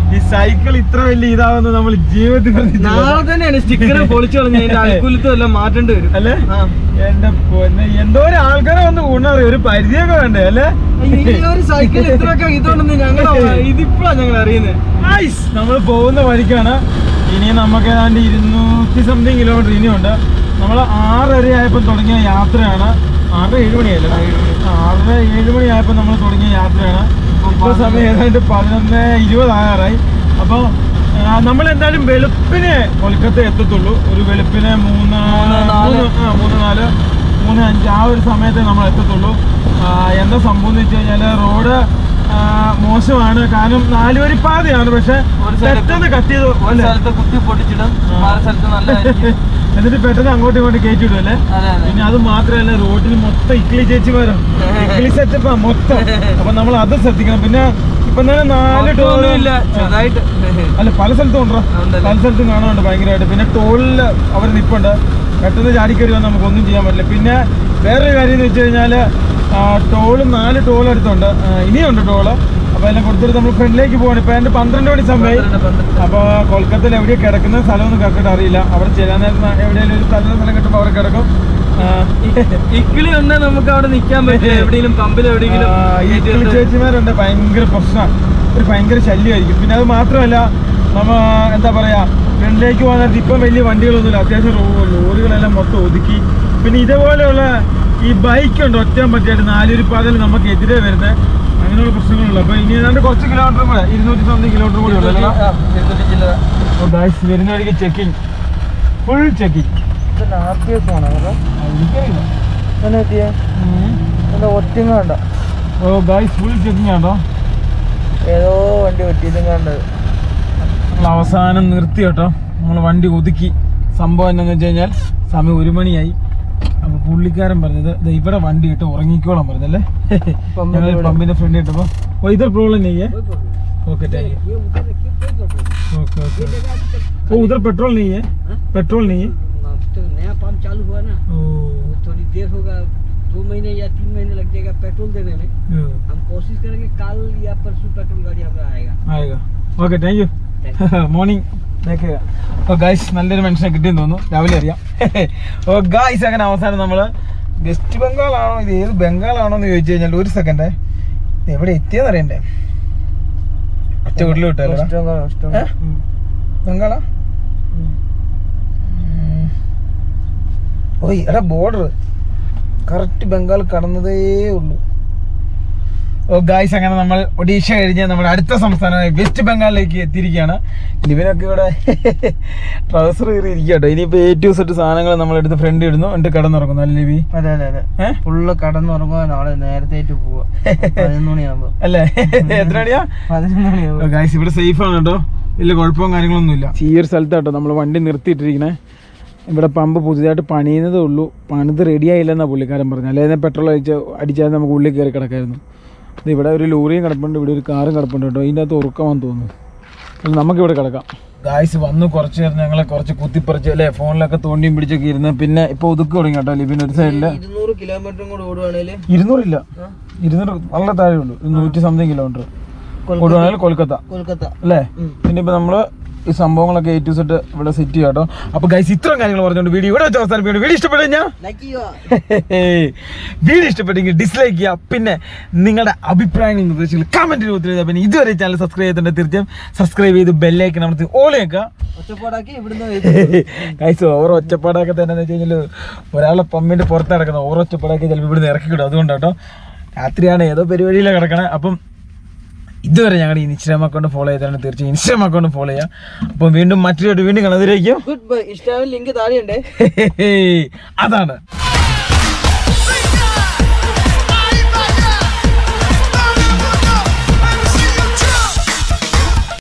ഈ സൈക്കിൾ ഇത്ര വലിയ ഇതാവുന്ന നമ്മൾ ജീവിതത്തിൽ പ്രതീക്ഷിച്ചില്ല. നാളെ തന്നെയാണ് സ്റ്റിക്കർ പൊളിച്ചു കളഞ്ഞ അതിന്റെ അൽക്കുലത്തും എല്ലാം മാറ്റേണ്ടി വരും അല്ലേ ആ. എന്റെ പൊന്നെ എന്തോ ഒരു ആൾക്കാരെ വന്ന് ഗുണറിയ ഒരു പരിചയമൊക്കെ വേണ്ടേ അല്ലേ ഈ ഒരു സൈക്കിൾ ഇത്രയൊക്കെ ഇതുണ്ടെന്ന് ഞങ്ങൾ ഇതിപ്പോഴാണ് ഞങ്ങൾ അറിയുന്നത് നമ്മൾ പോകുന്ന വഴിക്കാണ് ഇനി നമുക്ക് ഏതാണ്ട് ഇരുന്നൂറ്റി സംതിങ് കിലോമീറ്റർ ഇനിയുണ്ട് നമ്മൾ ആറര ആയപ്പോൾ തുടങ്ങിയ യാത്രയാണ് ആറര ഏഴ് മണിയല്ലേ ആറര ഏഴ് മണി ആയപ്പോൾ നമ്മൾ തുടങ്ങിയ യാത്രയാണ് ഇപ്പോൾ സമയം ഏതാണ്ട് പതിനൊന്ന് ഇരുപതാകാറായി അപ്പോൾ നമ്മൾ എന്തായാലും വെളുപ്പിനെ കൊൽക്കത്ത എത്തത്തുള്ളൂ ഒരു വെളുപ്പിനെ മൂന്ന് നാല്. മൂന്ന് ആ മൂന്ന് നാല് മൂന്ന് അഞ്ച് ആ ഒരു സമയത്തെ നമ്മൾ എത്തത്തുള്ളൂ ആ, എന്താ സംഭവം എന്ന് വെച്ച് കഴിഞ്ഞാൽ റോഡ് ആ, മോശമാണ് കാരണം നാലുവരി പാതയാണ് പക്ഷെ ഒരു സ്ഥലത്ത് പെട്ടെന്ന് കട്ട് ചെയ്ത് ഒരു അല്ലേ? സ്ഥലത്ത് കുത്തി പൊട്ടിച്ചിടും മറു സ്ഥലത്ത് നല്ലതായിരിക്കും എന്നിട്ട് പെട്ടെന്ന് അങ്ങോട്ടും ഇങ്ങോട്ടും കയറ്റി വിടും അല്ലേ അതെ അതെ പിന്നെ അത് മാത്രമല്ല റോഡിൽ മൊത്തം ഇക്ലി ചേച്ചിമാരും ഇക്ലി സെറ്റപ്പാ മൊത്തം അപ്പൊ നമ്മൾ അത് ശ്രദ്ധിക്കണം പിന്നെ ഇപ്പൊ തന്നെ നാല് ടോള് ഒന്നുമില്ല ചെറുതായിട്ട് അല്ല പല സ്ഥലത്തും ഉണ്ടോ ഉണ്ടല്ലേ? പല സ്ഥലത്തും കാണാനുണ്ട് ഭയങ്കരമായിട്ട് പിന്നെ ടോളിൽ അവർ നിപ്പുണ്ട് പെട്ടെന്ന് ചാടിക്കറി വന്നാൽ നമുക്ക് ഒന്നും ചെയ്യാൻ പറ്റില്ല പിന്നെ വേറൊരു കാര്യം എന്ന് വെച്ച് കഴിഞ്ഞാൽ ടോള് നാല് ടോൾ അടുത്തുണ്ട് ആ, ഇനിയുണ്ട് ടോള് അപ്പോൾ എല്ലാം കൊടുത്തിട്ട് നമ്മൾ ഫ്രണ്ടിലേക്ക് പോകണം ഇപ്പം എൻ്റെ പന്ത്രണ്ട് മണി സമയം പന്ത്രണ്ട്, പന്ത്രണ്ട്. അപ്പോൾ കൊൽക്കത്തയിൽ എവിടെയാണ് കിടക്കുന്ന സ്ഥലമൊന്നും കറക്റ്റ് അറിയില്ല അവിടെ ചെല്ലാൻ നേരത്ത് എവിടെയെങ്കിലും ഒരു സ്ഥലം സ്ഥലം കിട്ടുമ്പോൾ അവിടെ കിടക്കും ആ, ഇക്കിളി ഉണ്ടെ നമുക്ക് അവിടെ നിക്കാൻ പറ്റില്ല എവിടെയെങ്കിലും പമ്പിൽ എവിടെയെങ്കിലും ആ, ഈ ഇക്കിളി ചേച്ചിമാരുണ്ട് ഭയങ്കര പ്രശ്നമാണ് ഒരു ഭയങ്കര ശല്യമായിരിക്കും പിന്നെ അത് മാത്രമല്ല നമ്മ എന്താ പറയാ ഫ്രണ്ടിലേക്ക് പോകാൻ നേരത്ത് ഇപ്പം വലിയ വണ്ടികളൊന്നുമില്ല അത്യാവശ്യം റോ- ലോറികളെല്ലാം മൊത്തം ഒതുക്കി പിന്നെ ഇതേപോലെയുള്ള ഈ ബൈക്ക് ഉണ്ട് ഒറ്റാൻ പറ്റിയായിട്ട് നാലൊരു പാതയിൽ നമുക്ക് എതിരെ വരുന്നത് അങ്ങനെയുള്ള പ്രശ്നങ്ങളുള്ളൂ അപ്പൊ ഇനി ഏതാണ്ട് കുറച്ച് കിലോമീറ്റർ കൂടെ ഇരുന്നൂറ്റി സംതിങ് കിലോമീറ്റർ കൂടി ഉള്ളൂ ആ, ഇരുന്നൂറ്റി ചില്ലറ. വരുന്ന വഴിക്ക് ചെക്കിങ് ഫുൾ ചെക്കിങ് ഇതെന്നാ RPS ആണോ അവരുടെ? ഇതെന്നാ പറ്റിയെ? എന്താ ഒറ്റയും കണ്ട ഓ ഗായ്സ് ഫുൾ ചെക്കിങ് ആണോ ഏതോ വണ്ടി പറ്റിയതും കണ്ടത് നമ്മൾ അവസാനം നിർത്തി കേട്ടോ നമ്മൾ വണ്ടി ഒതുക്കി സംഭവം എന്താണെന്ന് വെച്ച് കഴിഞ്ഞാൽ സമയം ഒരു മണിയായി അപ്പൊ പുള്ളിക്കാരൻ പറഞ്ഞത് ദേ ഇവിടെ വണ്ടി ഇട്ട് ഉറങ്ങിക്കോളാൻ പറഞ്ഞല്ലേ പമ്പിന്റെ ഞങ്ങൾ ഇവിടെ. പമ്പിന്റെ ഫ്രണ്ട് ഇട്ടപ്പോ ഓ ഇതൊരു പ്രോബ്ലം नहीं है okay thank you okay okay ओ उधर पेट्रोल नहीं है पेट्रोल नहीं है तो नया पंप चालू हुआ ना ओ वो थोड़ी देर होगा दो महीने या तीन महीने लग जाएगा पेट्रोल देने में ओ, हम कोशिश करेंगे कल या परसों पेट्रोल गाड़ी हमारा आएगा ആയേगा okay thank you morning oh guys നല്ലൊരു മനുഷ്യനെ കിട്ടിയെന്ന് തോന്നുന്നു രാവിലെ അറിയാം ഓ ഗായ്സ് അങ്ങനെ അവസാനം നമ്മൾ വെസ്റ്റ് ബംഗാളാണോ ഇത് ഏത് ബംഗാളാണോ എന്ന് ചോദിച്ചു കഴിഞ്ഞാൽ ഒരു സെക്കൻഡ് എവിടെ എത്തിയെന്ന് അറിയണ്ടേ ഒറ്റ വീട്ടിൽ വിട്ടല്ലോ വെസ്റ്റ് ബംഗാൾ, വെസ്റ്റ് ബംഗാൾ. ഏ? ഉം. ബംഗാളാ ഉം. ഉം. ഓയ് എടാ ബോർഡർ കറക്റ്റ് ബംഗാൾ കടന്നതേ ഉള്ളൂ ഓ ഗായ്സ് അങ്ങനെ നമ്മൾ ഒഡീഷ കഴിഞ്ഞ് നമ്മുടെ അടുത്ത സംസ്ഥാനമായ വെസ്റ്റ് ബംഗാളിലേക്ക് എത്തിയിരിക്കുകയാണ് ഇവനൊക്കെ ഇവിടെ ട്രൗസർ കയറി ഇരിക്കട്ടോ ഇനിയിപ്പോ എ ടു സെറ്റ് സാധനങ്ങൾ നമ്മൾ എടുത്ത് ഫ്രണ്ട് ഇടുന്നു എന്നിട്ട് കിടന്നുറങ്ങുന്നു അല്ലേ ലിബി അതെ അതെ അതെ ഏഹ് ഫുള്ള് കടന്നുറങ്ങുക നാളെ നേരത്തെ പോവാ പതിനൊന്ന് മണിയാകുമ്പോ അല്ലേ എത്ര മണിയാ പതിനൊന്ന് മണിയാകുമ്പോ ഗായ്സ് ഇവിടെ സേഫ് ആണ് കേട്ടോ വലിയ കുഴപ്പവും കാര്യങ്ങളൊന്നുമില്ല ഈ ഒരു സ്ഥലത്താട്ടോ നമ്മൾ വണ്ടി നിർത്തിയിട്ടിരിക്കണേ ഇവിടെ പമ്പ് പുതിയതായിട്ട് പണിയുന്നതേ ഉള്ളൂ പണിത് റെഡി ആയില്ലെന്നാ പുള്ളിക്കാരൻ പറഞ്ഞു അല്ലെങ്കിൽ പെട്രോൾ അടിച്ച് അടിച്ചാൽ നമുക്ക് ഉള്ളിൽ കയറി കിടക്കായിരുന്നു ഇത് ഇവിടെ ഒരു ലോറിയും കിടപ്പുണ്ട് ഇവിടെ ഒരു കാറും കിടപ്പുണ്ട് കേട്ടോ ഇതിൻ്റെ അകത്ത് ഉറക്കമാണെന്ന് തോന്നുന്നു അപ്പോൾ നമുക്കിവിടെ കിടക്കാം ഗായ്സ് വന്നു കുറച്ച് നേരം ഞങ്ങളെ കുറച്ച് കുത്തിപ്പറിച്ച് അല്ലേ ഫോണിലൊക്കെ തോണ്ടിയും പിടിച്ചൊക്കെ ഇരുന്ന് പിന്നെ ഇപ്പോൾ ഒതുക്കി തുടങ്ങി കേട്ടോ ലിബിൻ ഒരു സൈഡിൽ ഇരുന്നൂറ് കിലോമീറ്ററും കൂടെ ഓടുവാണേല് ഇരുന്നൂറില്ല ഇരുന്നൂറ് വളരെ താഴെ ഉള്ളൂ ഒരു നൂറ്റി സംതിങ് കിലോമീറ്റർ കൊൽക്കത്ത. ഓടുവാണെങ്കിൽ കൊൽക്കത്ത കൊൽക്കത്ത അല്ലേ പിന്നെ ഇപ്പൊ നമ്മള് ഈ സംഭവങ്ങളൊക്കെ എ ടു സെറ്റ് ഇവിടെ സെറ്റ് ചെയ്യാം കേട്ടോ അപ്പൊ ഗൈസ് ഇത്രയും കാര്യങ്ങൾ പറഞ്ഞുകൊണ്ട് വീഡിയോ ഇവിടെ വെച്ച് അവസാനിപ്പിക്കുന്നു വീഡിയോ ഇഷ്ടപ്പെട്ടു കഴിഞ്ഞാൽ ലൈക്ക് ചെയ്യുക വീഡിയോ ഇഷ്ടപ്പെട്ടെങ്കിൽ ഡിസ്ലൈക്ക് ചെയ്യുക പിന്നെ നിങ്ങളുടെ അഭിപ്രായങ്ങൾ നിർദ്ദേശങ്ങൾ കമന്റ് രൂപത്തിൽ എഴുതുക പിന്നെ ഇതുവരെ ചാനൽ സബ്സ്ക്രൈബ് ചെയ്തിട്ടുണ്ട് തീർച്ചയായും സബ്സ്ക്രൈബ് ചെയ്ത് ബെല്ലൈക്കൻ അമർത്തി ഓളേക്കുക ഒറ്റപ്പാടാക്കി ഇവിടുന്ന് ഗൈസ് ഓവർ ഒച്ചപ്പാടൊക്കെ തന്നെ വെച്ച് കഴിഞ്ഞാൽ ഒരാളെ പമ്മിന്റെ പുറത്ത് കിടക്കുന്ന ഓവർ ഒച്ചപ്പാടൊക്കെ ചിലപ്പോൾ ഇവിടുന്ന് ഇറക്കി കിട്ടും അതുകൊണ്ടാട്ടോ രാത്രിയാണ് ഏതോ പരിപാടിയിലാണ് കിടക്കണേ അപ്പം ഇതുവരെ ഞങ്ങളുടെ ഇൻസ്റ്റാഗ്രാം അക്കൗണ്ട് ഫോളോ ചെയ്താണ് തീർച്ചയായും ഇൻസ്റ്റാഗ്രാം അക്കൗണ്ട് ഫോളോ ചെയ്യാം അപ്പം വീണ്ടും മറ്റൊരു വീണ്ടും കാണാതിരിക്കും ഗുഡ് ബൈ ഇൻസ്റ്റാഗ്രാമിൽ ലിങ്ക് താഴെയുണ്ടേ അതാണ്